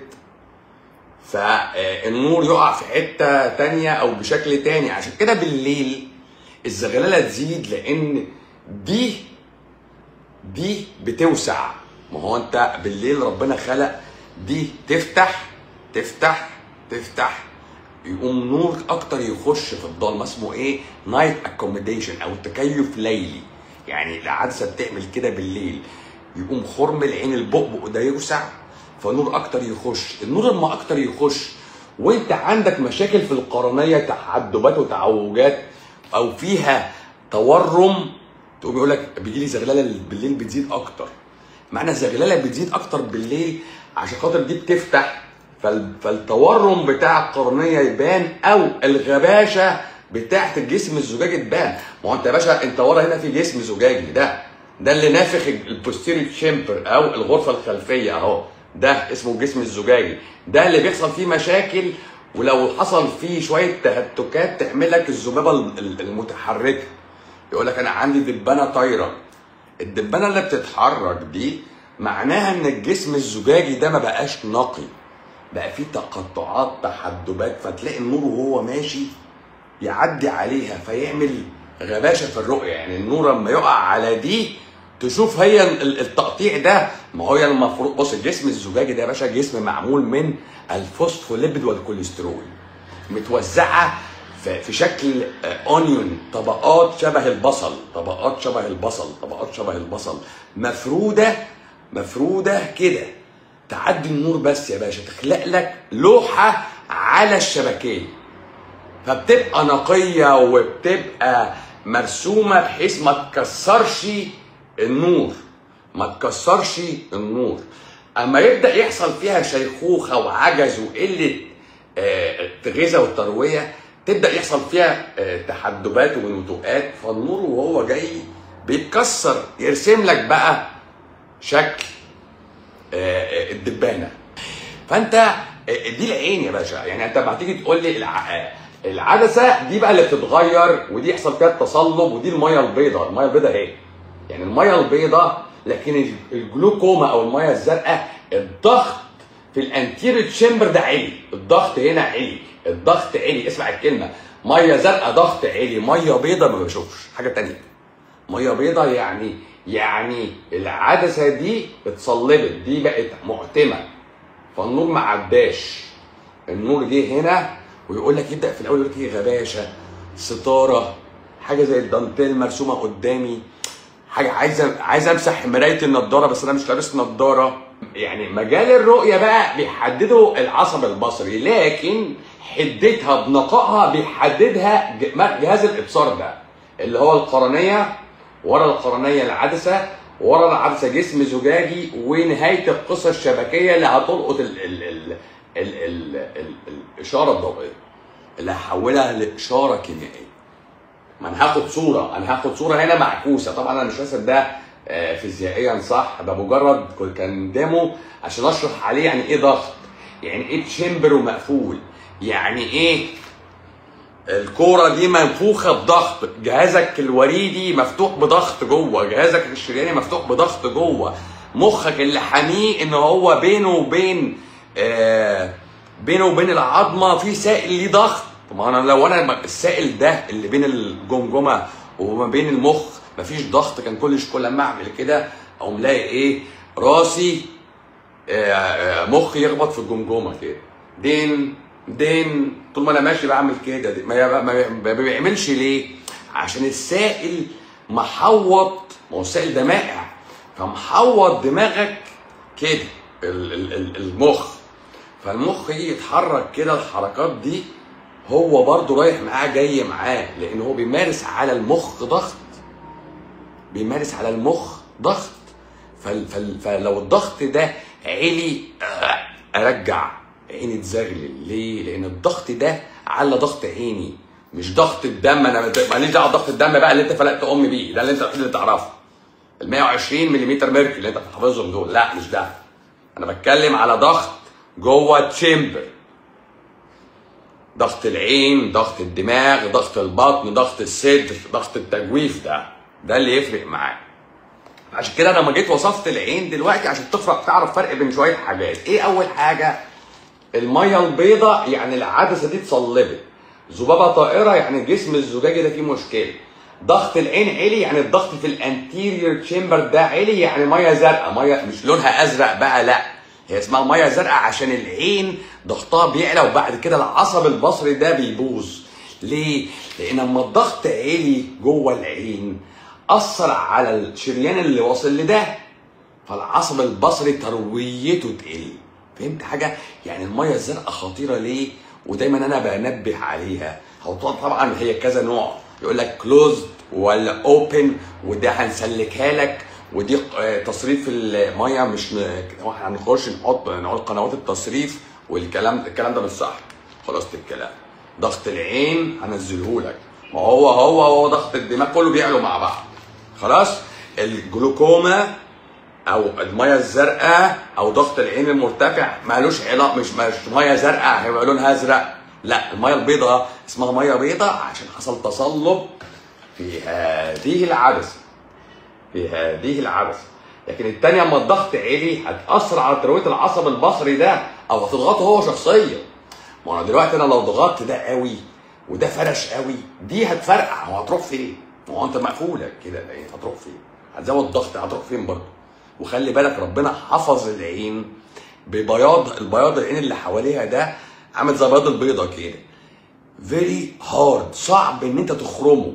فالنور يقع في حته تانية او بشكل تاني عشان كده بالليل الزغلله تزيد لان دي دي بتوسع ما هو انت بالليل ربنا خلق دي تفتح تفتح تفتح يقوم نور اكتر يخش في الضلمه اسمه ايه نايت اكوموديشن او تكيف ليلي يعني العدسه بتعمل كده بالليل يقوم خرم العين البؤبؤ ده يوسع فنور اكتر يخش النور لما اكتر يخش وانت عندك مشاكل في القرنيه تحدبات وتعوجات او فيها تورم تقوم يقول لك بيجي لي زغلله بالليل بتزيد اكتر معنى الزغلله بتزيد اكتر بالليل عشان خاطر دي بتفتح فالتورم بتاع القرنيه يبان او الغباشه بتاعت الجسم الزجاجي تبان ما هو انت يا باشا انت ورا هنا في جسم زجاجي ده ده اللي نافخ البوستيريو تشامبر او الغرفه الخلفيه اهو ده اسمه الجسم الزجاجي ده اللي بيحصل فيه مشاكل ولو حصل فيه شويه تهتكات تعمل لك الذبابه المتحركه يقول لك انا عندي دبانه طايره الدبانه اللي بتتحرك دي معناها ان الجسم الزجاجي ده ما بقاش نقي بقى فيه تقطعات تحدبات فتلاقي النور وهو ماشي يعدي عليها فيعمل غباشه في الرؤيه يعني النور لما يقع على دي تشوف هي التقطيع ده ما هو المفروض بص الجسم الزجاجي ده يا باشا جسم معمول من الفوسفوليبيد والكوليسترول متوزعه في شكل اونيون طبقات شبه البصل طبقات شبه البصل طبقات شبه البصل مفروده مفروده كده تعدي النور بس يا باشا تخلق لك لوحه على الشبكيه فبتبقى نقيه وبتبقى مرسومه بحيث ما تكسرش النور ما تكسرش النور اما يبدا يحصل فيها شيخوخه وعجز وقله آه، الغذاء والترويه تبدا يحصل فيها آه، تحدبات ونتوءات فالنور وهو جاي بيتكسر يرسم لك بقى شكل آه، آه، الدبانه فانت آه، دي العين يا باشا يعني انت لما تيجي تقول لي الع- آه، العدسه دي بقى اللي بتتغير ودي يحصل فيها التصلب ودي الميه البيضاء الميه البيضاء اهي يعني الميه البيضاء لكن ال- الجلوكوما او الميه الزرقاء الضغط في الانتيريور تشامبر ده عالي الضغط هنا عالي الضغط عالي اسمع الكلمه ميه زرقاء ضغط عالي ميه بيضاء ما بشوفش حاجه تانية ميه بيضاء يعني يعني العدسه دي اتصلبت دي بقت معتمه فالنور ما عداش النور جه هنا ويقول لك يبدا في الاول يقول لك ايه غباشه ستاره حاجه زي الدانتيل مرسومه قدامي حاجه عايز عايز امسح مرايه النضاره بس انا مش لابس نضاره يعني مجال الرؤيه بقى بيحدده العصب البصري لكن حدتها بنقائها بيحددها ج- جهاز الابصار ده اللي هو القرنيه ورا القرنيه العدسه ورا العدسه جسم زجاجي ونهايه القصه الشبكيه اللي هتلقط ال ال ال ال ال ال الاشاره الضوئيه اللي هحولها لاشاره كيميائيه ما انا هاخد صوره انا هاخد صوره هنا معكوسه طبعا انا مش راسم ده آه، فيزيائيا صح ده مجرد كل- كان ديمو عشان اشرح عليه يعني ايه ضغط يعني ايه تشامبر ومقفول يعني ايه الكوره دي منفوخه بضغط جهازك الوريدي مفتوح بضغط جوه جهازك الشرياني مفتوح بضغط جوه مخك اللي حاميه ان هو بينه وبين آه بينه وبين العظمه في سائل ليه ضغط طب انا لو انا السائل ده اللي بين الجمجمه وما بين المخ مفيش ضغط كان كل كل لما اعمل كده او ملاقي ايه راسي آه، آه، مخي يخبط في الجمجمه كده دين دين طول ما انا ماشي بعمل كده دي- ما ما- ما بيعملش ليه؟ عشان السائل محوط ما هو السائل ده مائع فمحوط دماغك كده ال- ال- ال- المخ فالمخ يجي يتحرك كده الحركات دي هو برضه رايح معاه جاي معاه لان هو بيمارس على المخ ضغط بيمارس على المخ ضغط فال فال فلو الضغط ده عالي آه، ارجع عيني تزغلل ليه؟ لان الضغط ده على ضغط عيني مش ضغط الدم انا ماليش دعوه بضغط الدم بقى اللي انت فلقت امي بيه ده اللي انت الوحيد اللي تعرفه ال 120 ملم ميركوري اللي انت حافظهم دول لا مش ده انا بتكلم على ضغط جوه تشامبر ضغط العين ضغط الدماغ ضغط البطن ضغط الصدر ضغط التجويف ده ده اللي يفرق معاك عشان كده انا لما جيت وصفت العين دلوقتي عشان تفرق تعرف فرق بين شويه حاجات ايه اول حاجه الميه البيضاء يعني العدسه دي اتصلبت ذبابه طائره يعني الجسم الزجاجي ده فيه مشكله ضغط العين عالي يعني الضغط في الانتيريور تشامبر ده عالي يعني ميه زرقاء ميه مش لونها ازرق بقى لا هي اسمها ميه زرقاء عشان العين ضغطها بيعلى وبعد كده العصب البصري ده بيبوظ ليه؟ لان اما الضغط عالي جوه العين اثر على الشريان اللي واصل لده فالعصب البصري ترويته تقل فهمت حاجه يعني الميه الزرقاء خطيره ليه ودايما انا بنبه عليها هو طبعا هي كذا نوع يقول لك كلوزد ولا اوبن وده هنسلكها لك ودي آه، تصريف الميه مش ن- هو هنخش نحط نقول قنوات التصريف والكلام الكلام ده مش صح خلاص الكلام ضغط العين هنزله لك ما هو هو هو ضغط الدماغ كله بيعلوا مع بعض خلاص الجلوكوما او الميه الزرقاء او ضغط العين المرتفع مالوش علاقه مش مش ميه زرقاء هيبقى لونها ازرق لا الميه البيضاء اسمها ميه بيضاء عشان حصل تصلب في هذه العدسه في هذه العدسه لكن الثانيه اما الضغط عالي هتاثر على ترويه العصب البصري ده او هتضغطه هو شخصيا ما انا دلوقتي انا لو ضغطت ده قوي وده فرش قوي دي هتفرقع هو هتروح فين؟ ما هو انت مقفوله كده العين هتروح فين؟ هتزود ضغط هتروح فين برضه؟ وخلي بالك ربنا حفظ العين ببياض البياض العين اللي حواليها ده عامل زي بياض البيضه كده فيري هارد صعب ان انت تخرمه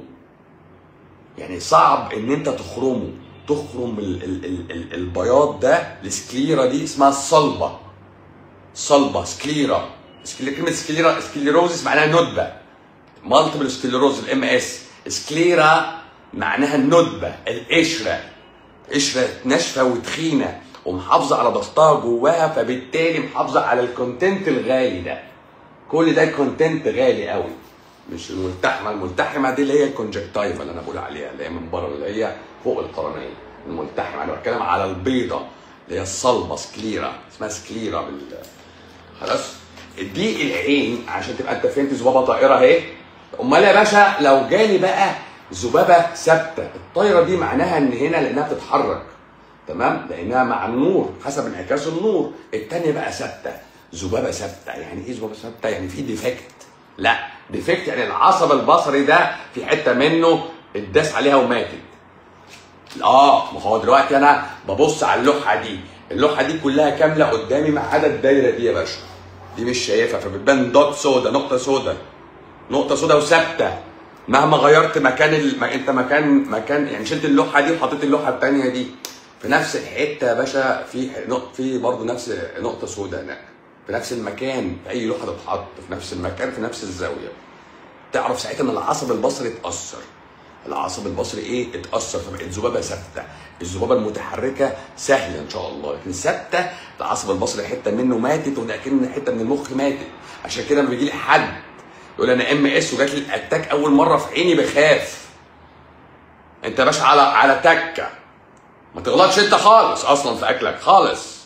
يعني صعب ان انت تخرمه تخرم ال ال ال ال البياض ده السكليرا دي اسمها الصلبه صلبه سكليرا سكلي- كلمه سكليرا سكليروزس معناها ندبه مالتيبل سكليروز الام اس سكليرا معناها الندبه القشره قشره ناشفه وتخينه ومحافظه على ضغطها جواها فبالتالي محافظه على الكونتنت الغالي ده كل ده كونتنت غالي قوي مش الملتحمه الملتحمه دي اللي هي الكونجكتايفا اللي انا بقول عليها اللي هي من بره اللي هي فوق القرنيه الملتحمه انا بتكلم على البيضه اللي هي الصلبه سكليرا اسمها سكليرا بال خلاص دي العين عشان تبقى انت فهمت ذبابه طائره اهي امال يا باشا لو جالي بقى ذبابه ثابته الطايره دي معناها ان هنا لانها بتتحرك تمام لانها مع النور حسب انعكاس النور الثانيه بقى ثابته ذبابه ثابته يعني ايه ذبابه ثابته يعني في ديفكت لا ديفكت يعني العصب البصري ده في حته منه اتداس عليها وماتت اه ما هو دلوقتي انا ببص على اللوحه دي اللوحه دي كلها كامله قدامي ما عدا الدايره دي يا باشا دي مش شايفها فبتبان دوت سودا نقطه سودا نقطه سودا وثابته مهما غيرت مكان ال... ما انت مكان مكان يعني شلت اللوحه دي وحطيت اللوحه الثانيه دي في نفس الحته يا باشا في ح- نق- في برضه نفس نقطه سودا هناك في نفس المكان في اي لوحه تتحط في نفس المكان في نفس الزاويه تعرف ساعتها ان العصب البصري اتاثر العصب البصري ايه اتاثر فبقت ذبابه ثابته الذبابه المتحركه سهله ان شاء الله لكن ثابته العصب البصري حته منه ماتت ولكن حته من المخ ماتت عشان كده لما بيجي لي حد يقول انا ام اس وجات لي الاتاك اول مره في عيني بخاف انت يا باشا على على تكه ما تغلطش انت خالص اصلا في اكلك خالص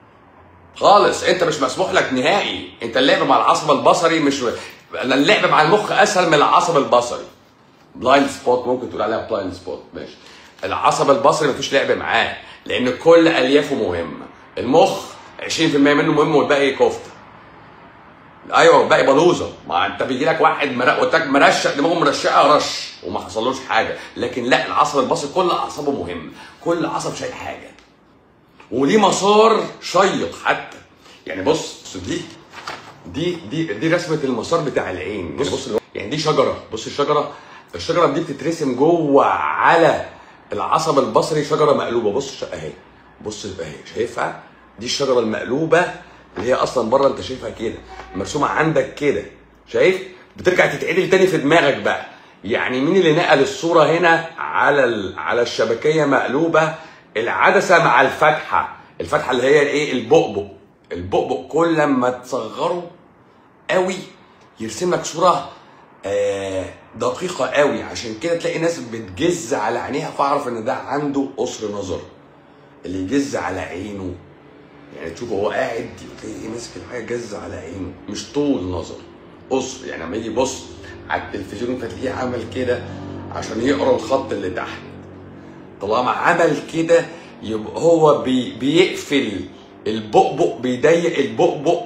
خالص انت مش مسموح لك نهائي انت اللعب مع العصب البصري مش اللعب مع المخ اسهل من العصب البصري بلايند سبوت ممكن تقول عليها بلايند سبوت ماشي العصب البصري مفيش لعب معاه لان كل اليافه مهمه المخ 20% منه مهم والباقي كفته ايوه والباقي بلوزه ما انت بيجي لك واحد مرق قلت لك مرشق دماغه مرشقه رش وما حصلوش حاجه لكن لا العصب البصري كل اعصابه مهم كل عصب شايل حاجه وليه مسار شيق حتى يعني بص بص دي دي دي دي رسمه المسار بتاع العين بص بص يعني دي شجره بص الشجره الشجره دي بتترسم جوه على العصب البصري شجره مقلوبه بص اهي بص اهي شايفها دي الشجره المقلوبه اللي هي اصلا بره انت شايفها كده مرسومه عندك كده شايف بترجع تتعدل تاني في دماغك بقى يعني مين اللي نقل الصوره هنا على ال... على الشبكيه مقلوبه العدسه مع الفتحه الفتحه اللي هي الايه البؤبؤ البؤبؤ كل ما تصغره قوي يرسم لك صوره آه، دقيقه قوي عشان كده تلاقي ناس بتجز على عينيها فاعرف ان ده عنده قصر نظر اللي يجز على عينه يعني تشوفه هو قاعد تلاقيه ايه ماسك الحاجه جز على عينه مش طول نظر قصر يعني لما يجي يبص على التلفزيون فتلاقيه عمل كده عشان يقرا الخط اللي تحت طالما عمل كده يبقى هو بي بيقفل البؤبؤ بيضيق البؤبؤ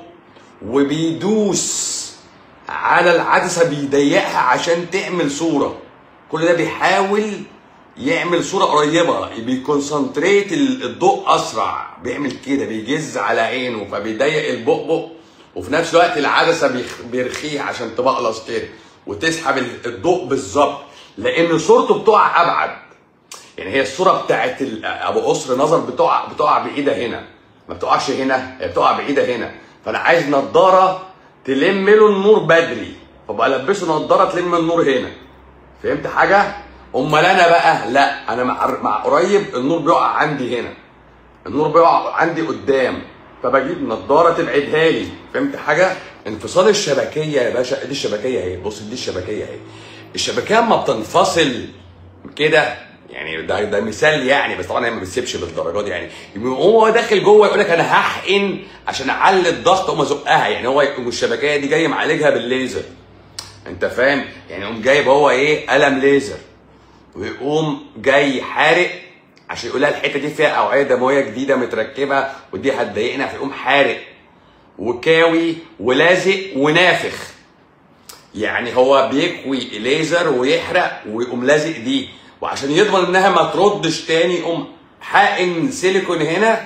وبيدوس على العدسه بيضيقها عشان تعمل صوره كل ده بيحاول يعمل صوره قريبه بيكونسنتريت الضوء اسرع بيعمل كده بيجز على عينه فبيضيق البؤبؤ وفي نفس الوقت العدسه بيخ- بيرخيه عشان تبقلص كده وتسحب ال- الضوء بالظبط لان صورته بتقع ابعد يعني هي الصوره بتاعت ال- ابو قصر نظر بتقع بتقع بعيده هنا ما بتقعش هنا هي بتقع بعيده هنا فانا عايز نضاره تلم له النور بدري فبقى البسه نضاره تلم النور هنا فهمت حاجه امال انا بقى لا انا مع مع قريب النور بيقع عندي هنا النور بيقع عندي قدام فبجيب نضاره تبعدها لي فهمت حاجه انفصال الشبكيه يا باشا دي الشبكيه اهي بص دي الشبكيه اهي الشبكيه اما بتنفصل كده يعني ده ده مثال يعني بس طبعا هي ما بتسيبش بالدرجات دي يعني يبقى هو داخل جوه يقول لك انا هحقن عشان اعلي الضغط اقوم ازقها يعني هو يقوم الشبكيه دي جاي معالجها بالليزر انت فاهم يعني يقوم جايب هو ايه قلم ليزر ويقوم جاي حارق عشان يقول لها الحته دي فيها اوعيه دمويه جديده متركبه ودي هتضايقنا فيقوم حارق وكاوي ولازق ونافخ يعني هو بيكوي ليزر ويحرق ويقوم لازق دي وعشان يضمن انها ما تردش تاني يقوم حاقن سيليكون هنا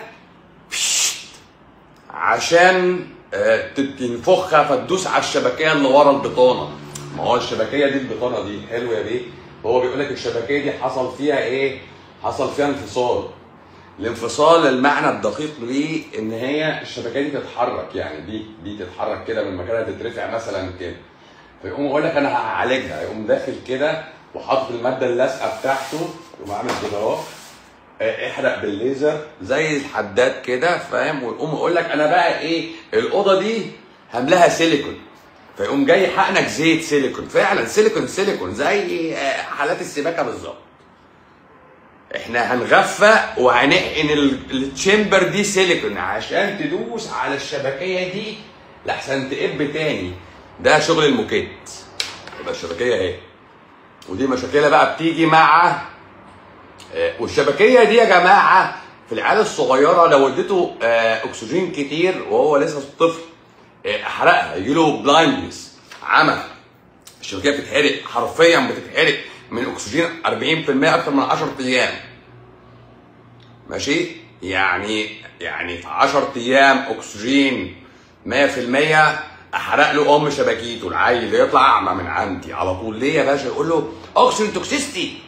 عشان آه، تنفخها فتدوس على الشبكيه اللي ورا البطانه ما هو الشبكيه دي البطانه دي حلو يا بيه هو بيقول لك الشبكيه دي حصل فيها ايه حصل فيها انفصال الانفصال المعنى الدقيق ليه ان هي الشبكه دي تتحرك يعني دي دي تتحرك كده من مكانها تترفع مثلا كده فيقوم يقول لك انا هعالجها يقوم داخل كده وحاطط الماده اللازقه بتاعته يقوم عامل كده اهو اه، احرق بالليزر زي الحداد كده فاهم ويقوم يقول لك انا بقى ايه الاوضه دي هملاها سيليكون فيقوم جاي حقنك زيت سيليكون فعلا سيليكون سيليكون زي اه، حالات السباكه بالظبط احنا هنغفى وهنحقن ال- التشامبر دي سيليكون عشان تدوس على الشبكيه دي لحسن تقب تاني ده شغل الموكيت يبقى الشبكيه اهي ودي مشاكلها بقى بتيجي مع آه، والشبكيه دي يا جماعه في العيال الصغيره لو اديته آه، اكسجين كتير وهو لسه طفل آه، احرقها يجي له بلايندنس عمى الشبكيه بتتحرق حرفيا بتتحرق من اكسجين 40% اكتر من 10 ايام ماشي يعني يعني في 10 ايام اكسجين 100% احرق له ام شبكيته العيل يطلع اعمى من عندي على طول ليه يا باشا يقول له اكسجين توكسيستي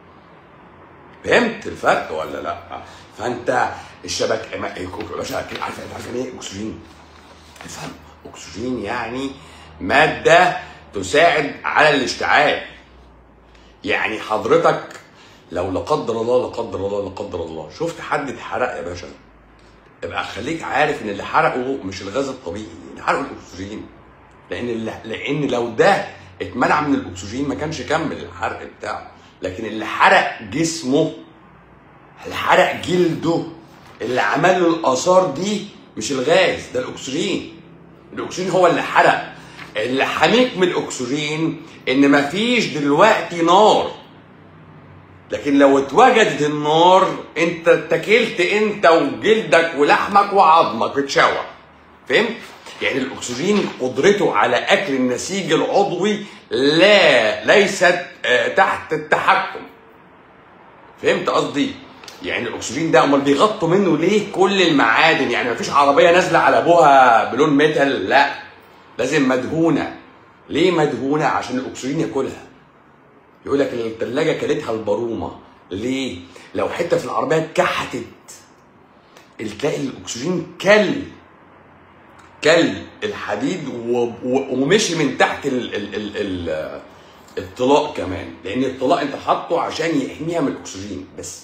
فهمت الفرق ولا لا فانت الشبكه ما- يا باشا عارف عارف يعني ايه اكسجين افهم اكسجين يعني ماده تساعد على الاشتعال يعني حضرتك لو لا قدر الله لا قدر الله لا قدر الله شفت حد اتحرق يا باشا ابقى خليك عارف ان اللي حرقه مش الغاز الطبيعي اللي حرقه الاكسجين لان اللي لان لو ده اتمنع من الاكسجين ما كانش كمل الحرق بتاعه لكن اللي حرق جسمه اللي حرق جلده اللي عمل له الاثار دي مش الغاز ده الاكسجين الاكسجين هو اللي حرق اللي حميك من الاكسجين ان مفيش دلوقتي نار لكن لو اتوجدت النار انت اتكلت انت وجلدك ولحمك وعظمك اتشوى فهمت؟ يعني الاكسجين قدرته على اكل النسيج العضوي لا ليست آه، تحت التحكم فهمت قصدي؟ يعني الاكسجين ده امال بيغطوا منه ليه كل المعادن يعني مفيش عربيه نازله على ابوها بلون ميتال لا لازم مدهونه ليه مدهونه عشان الاكسجين ياكلها يقول لك الثلاجه كلتها البرومه ليه لو حته في العربيه اتكحتت تلاقي الاكسجين كل كل الحديد و... و... ومشي من تحت ال... ال... ال... ال... الطلاق كمان لان الطلاق انت حاطه عشان يحميها من الاكسجين بس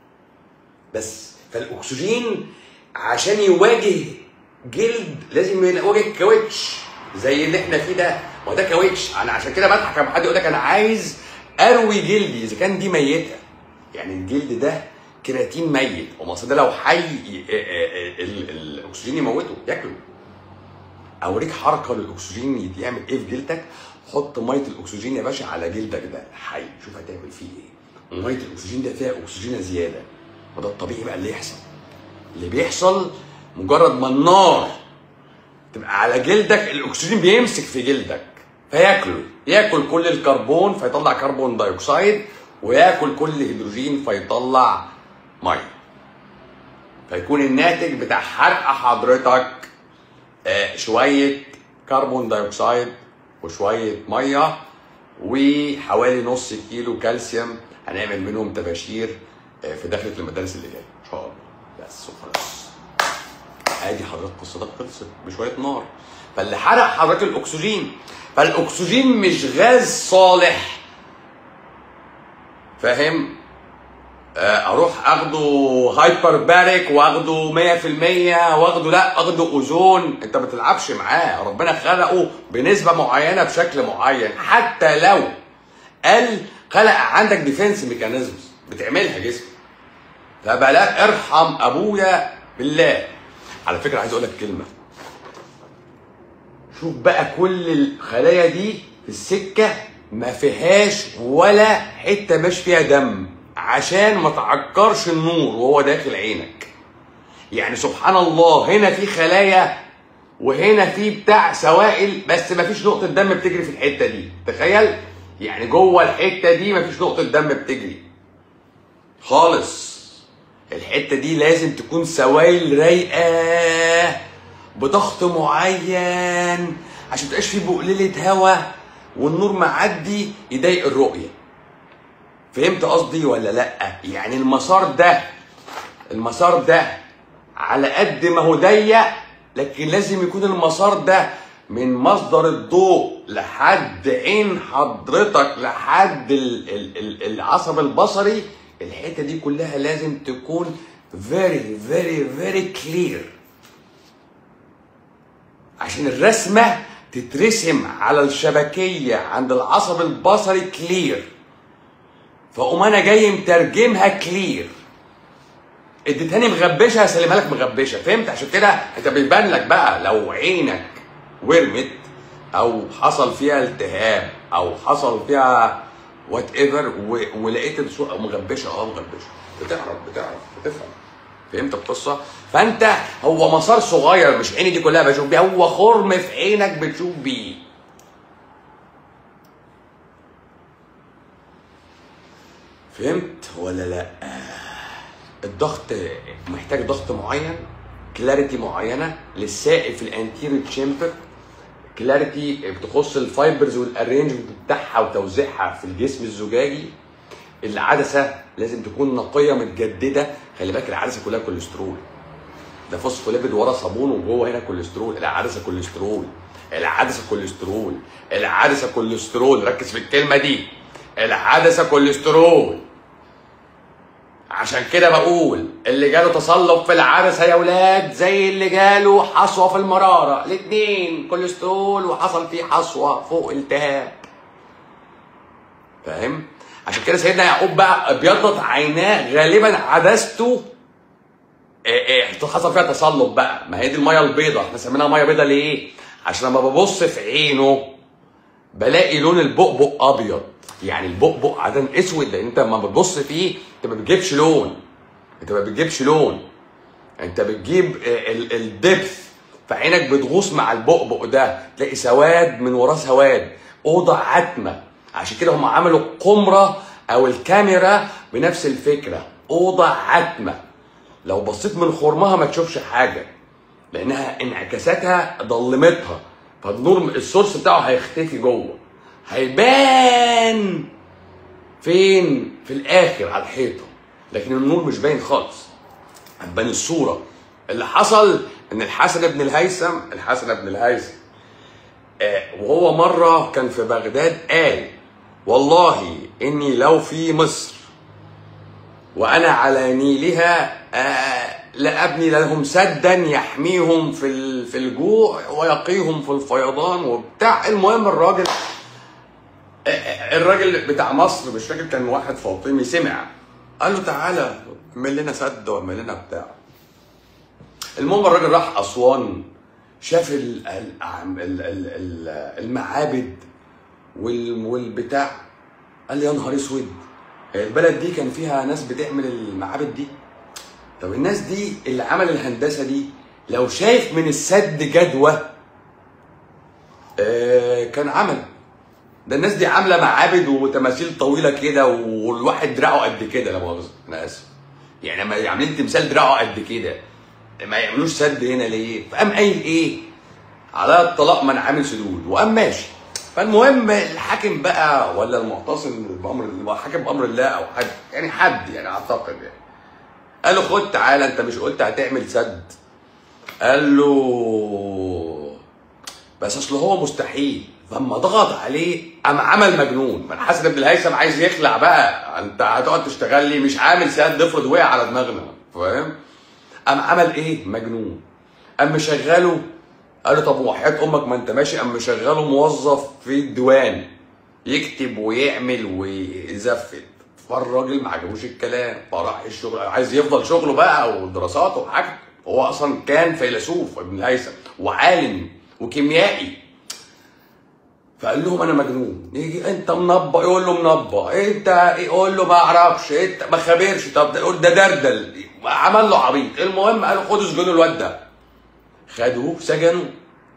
بس فالاكسجين عشان يواجه جلد لازم يواجه كاوتش زي اللي احنا فيه ده ما ده كاوتش انا عشان كده بضحك لما حد يقول لك انا عايز اروي جلدي اذا كان دي ميته يعني الجلد ده كيراتين ميت وما أصل ده لو حي ي- ال- ال- الاكسجين يموته ياكله اوريك حركه للاكسجين يتعمل ايه في جلدك حط ميه الاكسجين يا باشا على جلدك ده حي شوف هتعمل فيه ايه وميه الاكسجين ده فيها اكسجين زياده وده الطبيعي بقى اللي يحصل اللي بيحصل مجرد ما النار تبقى على جلدك الاكسجين بيمسك في جلدك فياكله ياكل كل الكربون فيطلع كربون دايوكسيد وياكل كل هيدروجين فيطلع ميه فيكون الناتج بتاع حرق حضرتك آه، شويه كربون دايوكسيد وشويه ميه وحوالي نص كيلو كالسيوم هنعمل منهم تباشير آه، في داخله المدارس اللي جايه ان شاء الله بس وخلاص ادي حضرتك قصتك خلصت بشويه نار فاللي حرق حضرتك الاكسجين فالاكسجين مش غاز صالح فاهم آه، اروح اخده هايبر باريك واخده 100% واخده لا اخده اوزون انت ما تلعبش معاه ربنا خلقه بنسبه معينه بشكل معين حتى لو قال خلق عندك ديفنس ميكانيزمز بتعملها جسمك فبلا ارحم ابويا بالله على فكره عايز اقول لك كلمه شوف بقى كل الخلايا دي في السكه ما فيهاش ولا حته مش فيها دم عشان ما تعكرش النور وهو داخل عينك يعني سبحان الله هنا في خلايا وهنا في بتاع سوائل بس ما فيش نقطه دم بتجري في الحته دي تخيل يعني جوه الحته دي ما فيش نقطه دم بتجري خالص الحته دي لازم تكون سوائل رايقه بضغط معين عشان متبقاش في بقلله هواء والنور معدي يضايق الرؤيه فهمت قصدي ولا لا يعني المسار ده المسار ده على قد ما هو ضيق لكن لازم يكون المسار ده من مصدر الضوء لحد عين حضرتك لحد ال- ال- ال- العصب البصري الحته دي كلها لازم تكون very very very clear عشان الرسمه تترسم على الشبكيه عند العصب البصري كلير فاقوم انا جاي مترجمها كلير اديتهاني مغبشه هسلمها لك مغبشه فهمت عشان كده انت بيبان لك بقى لو عينك ورمت او حصل فيها التهاب او حصل فيها وات ايفر ولقيت الصوره مغبشه اه مغبشه بتعرف بتعرف بتفهم فهمت القصه فانت هو مسار صغير مش عيني دي كلها بشوف بيه هو خرم في عينك بتشوف بيه فهمت ولا لا الضغط محتاج ضغط معين كلاريتي معينه للسائل في الانتيريور تشامبر كلاريتي بتخص الفايبرز والارينجمنت بتاعها وتوزيعها في الجسم الزجاجي العدسه لازم تكون نقيه متجدده خلي بالك العدسه كلها كوليسترول ده فوسفوليبيد ورا صابون وجوه هنا كوليسترول العدسه كوليسترول العدسه كوليسترول العدسه كوليسترول ركز في الكلمه دي العدسه كوليسترول عشان كده بقول اللي جاله تصلب في العدسه يا ولاد زي اللي جاله حصوه في المراره الاثنين كوليسترول وحصل فيه حصوه فوق التهاب فاهم عشان كده سيدنا يعقوب بقى ابيضت عيناه غالبا عدسته إيه إيه حصل فيها تصلب بقى ما هي دي الميه البيضاء احنا سميناها ميه بيضاء ليه عشان لما ببص في عينه بلاقي لون البؤبؤ ابيض يعني البؤبؤ عاده اسود لان انت لما بتبص فيه انت ما بتجيبش لون انت ما بتجيبش لون انت بتجيب الدبث فعينك بتغوص مع البؤبؤ ده تلاقي سواد من وراه سواد اوضه عتمه عشان كده هم عملوا القمره او الكاميرا بنفس الفكره اوضه عتمه لو بصيت من خرمها ما تشوفش حاجه لانها انعكاساتها ضلمتها فالنور السورس بتاعه هيختفي جوه هيبان فين في الاخر على الحيطه لكن النور مش باين خالص هتبان الصوره اللي حصل ان الحسن بن الهيثم الحسن بن الهيثم آه وهو مره كان في بغداد قال والله اني لو في مصر وانا على نيلها آه لابني لهم سدا يحميهم في في الجوع ويقيهم في الفيضان وبتاع المهم الراجل الراجل بتاع مصر مش فاكر كان واحد فاطمي سمع قال له تعالى اعمل لنا سد واعمل لنا بتاع المهم الراجل راح اسوان شاف ال- ال- ال- ال- ال- المعابد وال- والبتاع قال لي يا نهار اسود البلد دي كان فيها ناس بتعمل المعابد دي طب الناس دي اللي عمل الهندسه دي لو شايف من السد جدوى آه، كان عمل ده الناس دي عامله معابد وتماثيل طويله كده والواحد دراعه قد كده لا مؤاخذه انا اسف يعني لما عاملين تمثال دراعه قد كده ما يعملوش سد هنا ليه؟ فقام قايل ايه؟ على الطلاق من عامل سدود وقام ماشي فالمهم الحاكم بقى ولا المعتصم بامر الحاكم بامر الله او حد يعني حد يعني اعتقد يعني قال له خد تعالى انت مش قلت هتعمل سد قال له بس اصل هو مستحيل فلما ضغط عليه قام عمل مجنون من حسن بن الهيثم عايز يخلع بقى انت هتقعد تشتغل لي مش عامل سد افرض وقع على دماغنا فاهم قام عمل ايه مجنون قام مشغله قال له طب وحياة امك ما انت ماشي قام مشغله موظف في الديوان يكتب ويعمل ويزفت فالراجل ما عجبوش الكلام فراح الشغل عايز يفضل شغله بقى ودراساته وحاجته هو اصلا كان فيلسوف ابن الهيثم وعالم وكيميائي فقال لهم انا مجنون يجي انت منبأ يقول له منبأ انت يقول له ما اعرفش انت ما خبرش طب ده يقول ده دردل عمل له عبيط المهم قالوا خدوا اسجنوا الواد ده خدوه سجنوه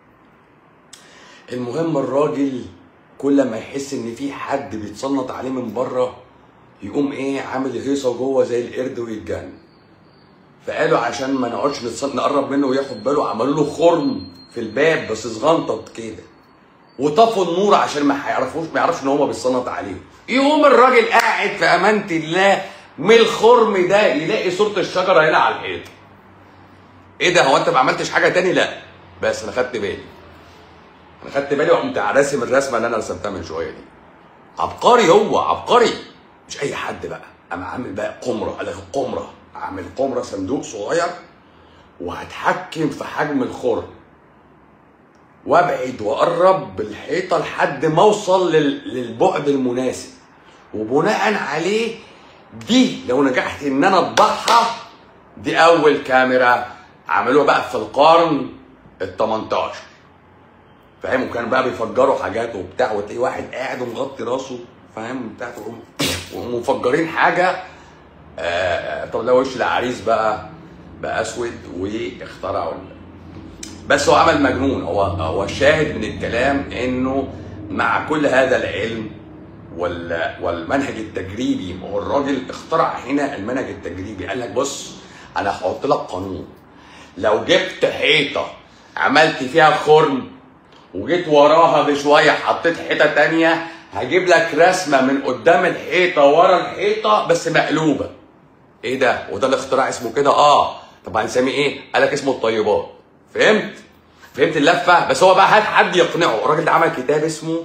المهم الراجل كل ما يحس ان في حد بيتصنط عليه من بره يقوم ايه عامل هيصه جوه زي القرد ويتجن فقالوا عشان ما نقعدش نتص- نقرب منه وياخد باله عملوا له خرم في الباب بس صغنطط كده وطفوا النور عشان ما هيعرفوش ما يعرفش ان هو بيتصنط عليه يقوم الراجل قاعد في امانه الله من الخرم ده يلاقي صوره الشجره هنا على الحيط ايه ده هو انت ما عملتش حاجه تاني لا بس انا خدت بالي انا خدت بالي وقمت راسم الرسمه اللي انا رسمتها من شويه دي عبقري هو عبقري مش اي حد بقى انا عامل بقى قمره قال لك قمره عامل قمره صندوق صغير وهتحكم في حجم الخرم وابعد واقرب بالحيطه لحد ما اوصل لل- للبعد المناسب وبناء عليه دي لو نجحت ان انا اطبعها دي اول كاميرا عملوها بقى في القرن ال 18 فاهم وكانوا بقى بيفجروا حاجات وبتاع وتلاقي واحد قاعد ومغطي راسه فاهم بتاع وهم- ومفجرين حاجه آه طب ده وش العريس بقى بقى اسود واخترعوا ال- بس هو عمل مجنون هو هو الشاهد من الكلام انه مع كل هذا العلم وال والمنهج التجريبي ما هو الراجل اخترع هنا المنهج التجريبي قال لك بص انا هحط لك قانون لو جبت حيطه عملت فيها خرم وجيت وراها بشويه حطيت حيطه تانية هجيب لك رسمه من قدام الحيطه ورا الحيطه بس مقلوبه ايه ده وده الاختراع اسمه كده اه طب هنسميه ايه قال لك اسمه الطيبات فهمت فهمت اللفه بس هو بقى هات حد يقنعه الراجل ده عمل كتاب اسمه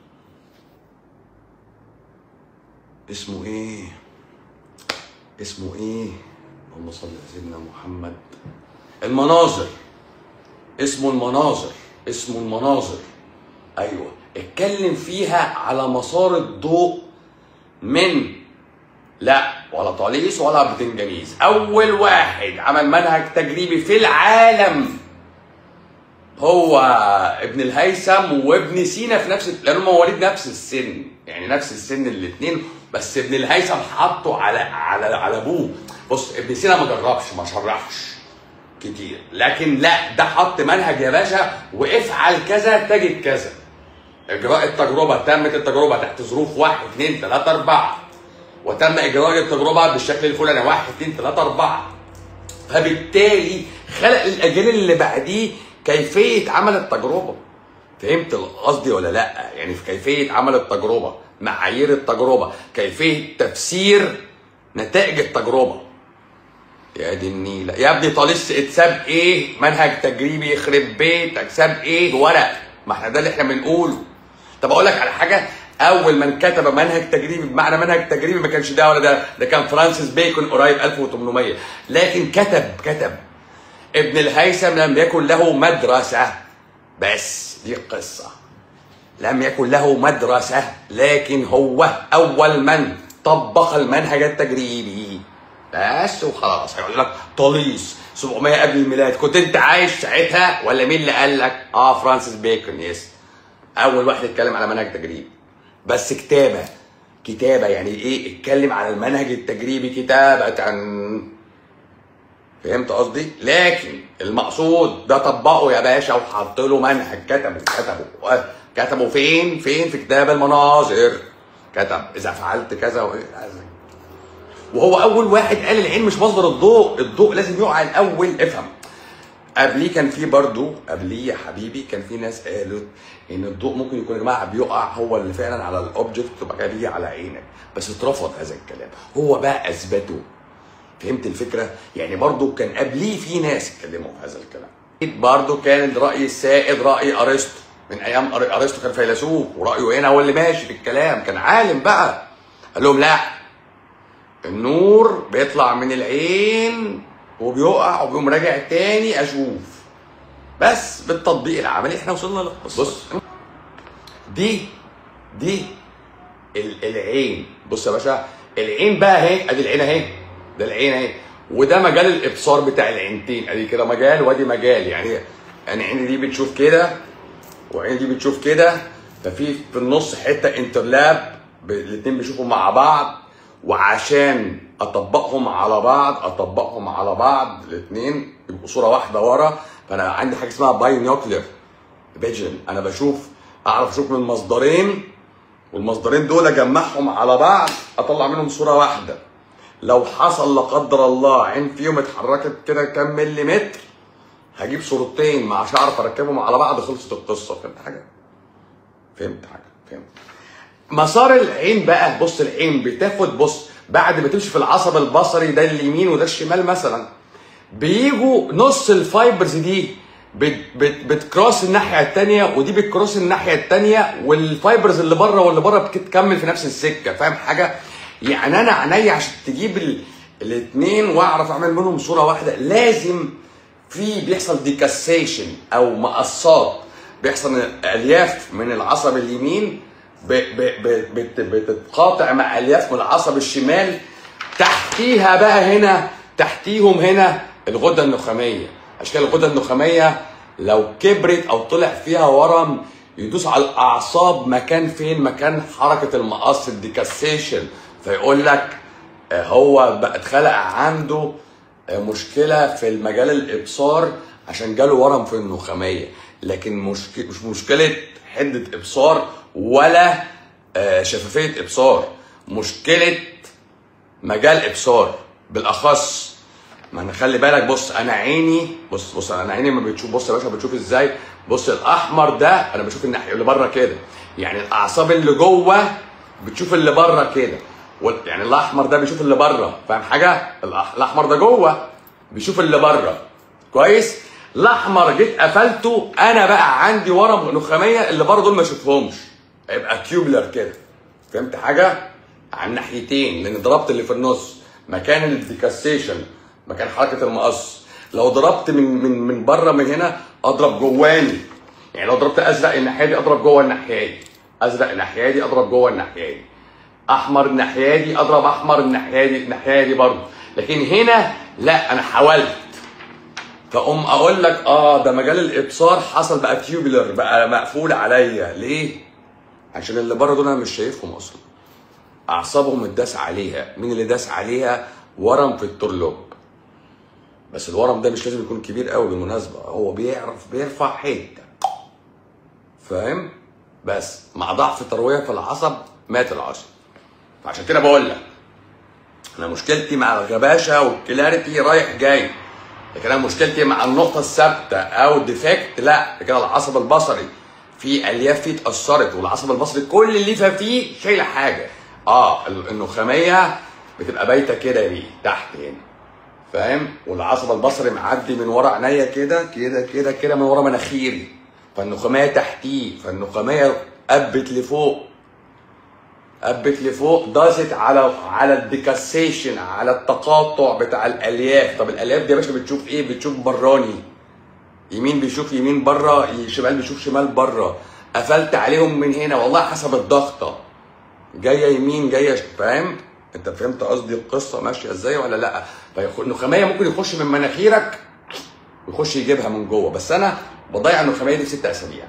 اسمه ايه اسمه ايه اللهم صل على سيدنا محمد المناظر اسمه المناظر اسمه المناظر ايوه اتكلم فيها على مسار الضوء من لا ولا طليس ولا بتنجانيز اول واحد عمل منهج تجريبي في العالم هو ابن الهيثم وابن سينا في نفس لان هم مواليد نفس السن يعني نفس السن الاثنين بس ابن الهيثم حطه على على على ابوه بص ابن سينا ما جربش ما شرحش كتير لكن لا ده حط منهج يا باشا وافعل كذا تجد كذا اجراء التجربه تمت التجربه تحت ظروف واحد اثنين ثلاثه اربعه وتم اجراء التجربه بالشكل الفلاني واحد اثنين ثلاثه اربعه فبالتالي خلق الاجيال اللي بعديه كيفيه عمل التجربه فهمت قصدي ولا لا يعني في كيفيه عمل التجربه معايير التجربه كيفيه تفسير نتائج التجربه يا دي النيلة يا ابني طالس اتساب ايه منهج تجريبي يخرب بيتك ساب ايه ورق ما احنا ده اللي احنا بنقوله طب اقول لك على حاجه اول من كتب منهج تجريبي بمعنى منهج تجريبي ما كانش ده ولا ده ده كان فرانسيس بيكون قريب 1800 لكن كتب كتب ابن الهيثم لم يكن له مدرسه بس دي القصه لم يكن له مدرسه لكن هو اول من طبق المنهج التجريبي بس وخلاص هيقول لك طليس 700 قبل الميلاد كنت انت عايش ساعتها ولا مين اللي قال لك اه فرانسيس بيكون يس اول واحد اتكلم على منهج تجريبي بس كتابه كتابه يعني ايه اتكلم على المنهج التجريبي كتابه فهمت قصدي لكن المقصود ده طبقه يا باشا وحط له منهج كتبه كتبه كتبه فين فين في كتاب المناظر كتب اذا فعلت كذا و... وهو اول واحد قال العين مش مصدر الضوء الضوء لازم يقع الاول افهم قبليه كان في برضو قبليه يا حبيبي كان في ناس قالوا ان الضوء ممكن يكون يا جماعه بيقع هو اللي فعلا على الاوبجكت وبعد كده بيجي على عينك بس اترفض هذا الكلام هو بقى اثبته فهمت الفكره يعني برضو كان قبليه في ناس اتكلموا في هذا الكلام برضو كان الراي السائد راي ارسطو من ايام أر- ارسطو كان فيلسوف ورايه هنا هو اللي ماشي في الكلام كان عالم بقى قال لهم لا النور بيطلع من العين وبيقع وبيقوم راجع تاني اشوف بس بالتطبيق العملي احنا وصلنا للقصه بص دي دي ال- العين بص يا باشا العين بقى اهي ادي العين اهي ده العين اهي وده مجال الابصار بتاع العينتين ادي كده مجال وادي مجال يعني يعني عيني دي بتشوف كده وعيني دي بتشوف كده ففي في النص حته انترلاب الاثنين بيشوفوا مع بعض وعشان اطبقهم على بعض اطبقهم على بعض الاثنين يبقوا صوره واحده ورا فانا عندي حاجه اسمها باينوكلر فيجن انا بشوف اعرف اشوف من مصدرين والمصدرين دول اجمعهم على بعض اطلع منهم صوره واحده لو حصل لا قدر الله عين فيهم اتحركت كده كام مليمتر هجيب صورتين ما عشان اعرف اركبهم على بعض خلصت القصه فهمت حاجه؟ فهمت حاجه فهمت مسار العين بقى بص العين بتاخد بص بعد ما تمشي في العصب البصري ده اليمين وده الشمال مثلا بيجوا نص الفايبرز دي بت بت بتكروس الناحيه التانية ودي بتكروس الناحيه التانية والفايبرز اللي بره واللي بره بتكمل في نفس السكه فاهم حاجه يعني انا عينيا عشان تجيب ال- الاتنين واعرف اعمل منهم صوره واحده لازم في بيحصل ديكاسيشن او مقصات بيحصل الياف من العصب اليمين ب- ب- ب- بت- بتتقاطع مع الياف من العصب الشمال تحتيها بقى هنا تحتيهم هنا الغده النخاميه عشان كده الغده النخاميه لو كبرت او طلع فيها ورم يدوس على الاعصاب مكان فين مكان حركه المقص الديكاسيشن فيقول لك آه، هو بقى اتخلق عنده آه، مشكله في المجال الابصار عشان جاله ورم في النخاميه لكن مشك... مش مشكله حده ابصار ولا آه، شفافيه ابصار مشكله مجال ابصار بالاخص ما انا خلي بالك بص انا عيني بص بص انا عيني ما بتشوف بص يا باشا بتشوف ازاي بص الاحمر ده انا بشوف الناحيه اللي بره كده يعني الاعصاب اللي جوه بتشوف اللي بره كده وال- يعني الاحمر ده بيشوف اللي بره فاهم حاجه الأح- الاحمر ده جوه بيشوف اللي بره كويس الاحمر جيت قفلته انا بقى عندي ورم نخاميه اللي بره دول ما اشوفهمش هيبقى تيوبلر كده فهمت حاجه على الناحيتين لان ضربت اللي في النص مكان الديكاسيشن مكان حركه المقص لو ضربت من من من بره من هنا اضرب جواني يعني لو ضربت ازرق الناحيه دي اضرب جوه الناحيه دي ازرق الناحيه دي اضرب جوه الناحيه دي احمر الناحيه دي اضرب احمر الناحيه دي الناحيه دي برضه لكن هنا لا انا حاولت فاقوم اقول لك اه ده مجال الابصار حصل بقى تيوبلر بقى مقفول عليا ليه عشان اللي بره دول انا مش شايفهم اصلا اعصابهم اتداس عليها مين اللي داس عليها ورم في الترلوب بس الورم ده مش لازم يكون كبير قوي بالمناسبه هو بيعرف بيرفع حته فاهم بس مع ضعف الترويه في العصب مات العصب فعشان كده بقول لك انا مشكلتي مع الغباشه والكلاريتي رايح جاي لكن انا مشكلتي مع النقطه الثابته او ديفكت لا كده العصب البصري في الياف فيه اتاثرت والعصب البصري كل الليفه فيه شايله حاجه اه ال- النخاميه بتبقى بايته كده ليه تحت هنا فاهم والعصب البصري معدي من ورا عينيا كده كده كده كده من ورا مناخيري فالنخاميه تحتيه فالنخاميه قبت لفوق قبت لفوق داست على على الديكاسيشن على التقاطع بتاع الالياف طب الالياف دي يا باشا بتشوف ايه بتشوف براني يمين بيشوف يمين بره شمال بيشوف شمال بره قفلت عليهم من هنا والله حسب الضغطه جايه يمين جايه ش- فاهم انت فهمت قصدي القصه ماشيه ازاي ولا لا فيخ- النخاميه ممكن يخش من مناخيرك ويخش يجيبها من جوه بس انا بضيع النخاميه دي في ست اسابيع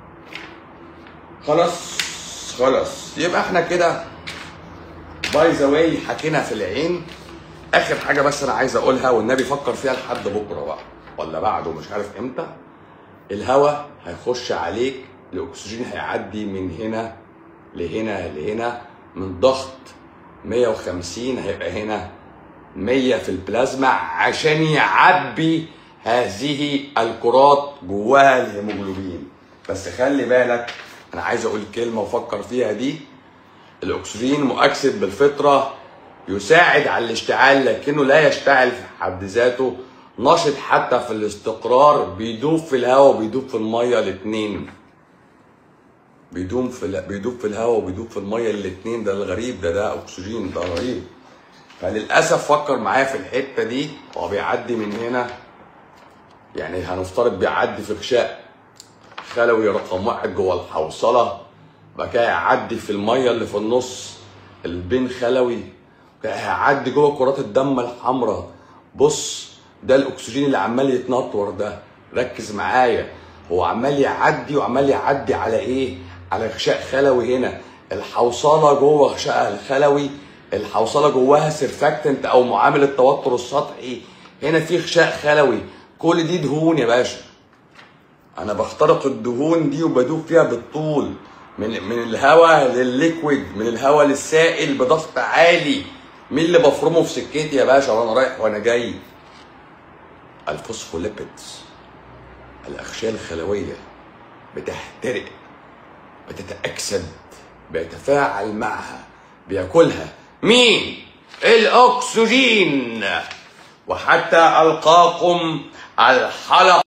خلاص خلاص يبقى احنا كده باي ذا واي حكينا في العين اخر حاجه بس انا عايز اقولها والنبي فكر فيها لحد بكره بقى ولا بعده مش عارف امتى الهواء هيخش عليك الاكسجين هيعدي من هنا لهنا لهنا من ضغط 150 هيبقى هنا 100 في البلازما عشان يعبي هذه الكرات جواها الهيموجلوبين بس خلي بالك انا عايز اقول كلمه وفكر فيها دي الاكسجين مؤكسد بالفطره يساعد على الاشتعال لكنه لا يشتعل في حد ذاته نشط حتى في الاستقرار بيدوب في الهواء وبيدوب في الميه الاثنين بيدوب في ال- بيدوب في الهواء وبيدوب في الميه الاثنين ده الغريب ده ده اكسجين ده رهيب فللاسف فكر معايا في الحته دي هو بيعدي من هنا يعني هنفترض بيعدي في غشاء خلوي رقم واحد جوه الحوصله بعد كده هيعدي في الميه اللي في النص البين خلوي كده هيعدي جوه كرات الدم الحمراء بص ده الاكسجين اللي عمال يتنطور ده ركز معايا هو عمال يعدي وعمال يعدي على ايه على غشاء خلوي هنا الحوصله جوه غشاء الخلوي الحوصله جواها سيرفاكتنت او معامل التوتر السطحي هنا في غشاء خلوي كل دي دهون يا باشا انا بخترق الدهون دي وبدوب فيها بالطول من من الهواء للليكويد من الهواء للسائل بضغط عالي مين اللي بفرمه في سكتي يا باشا وانا رايح وانا جاي الفوسفوليبيدز الاغشاء الخلويه بتحترق بتتاكسد بيتفاعل معها بياكلها مين الاكسجين وحتى القاكم الحلقه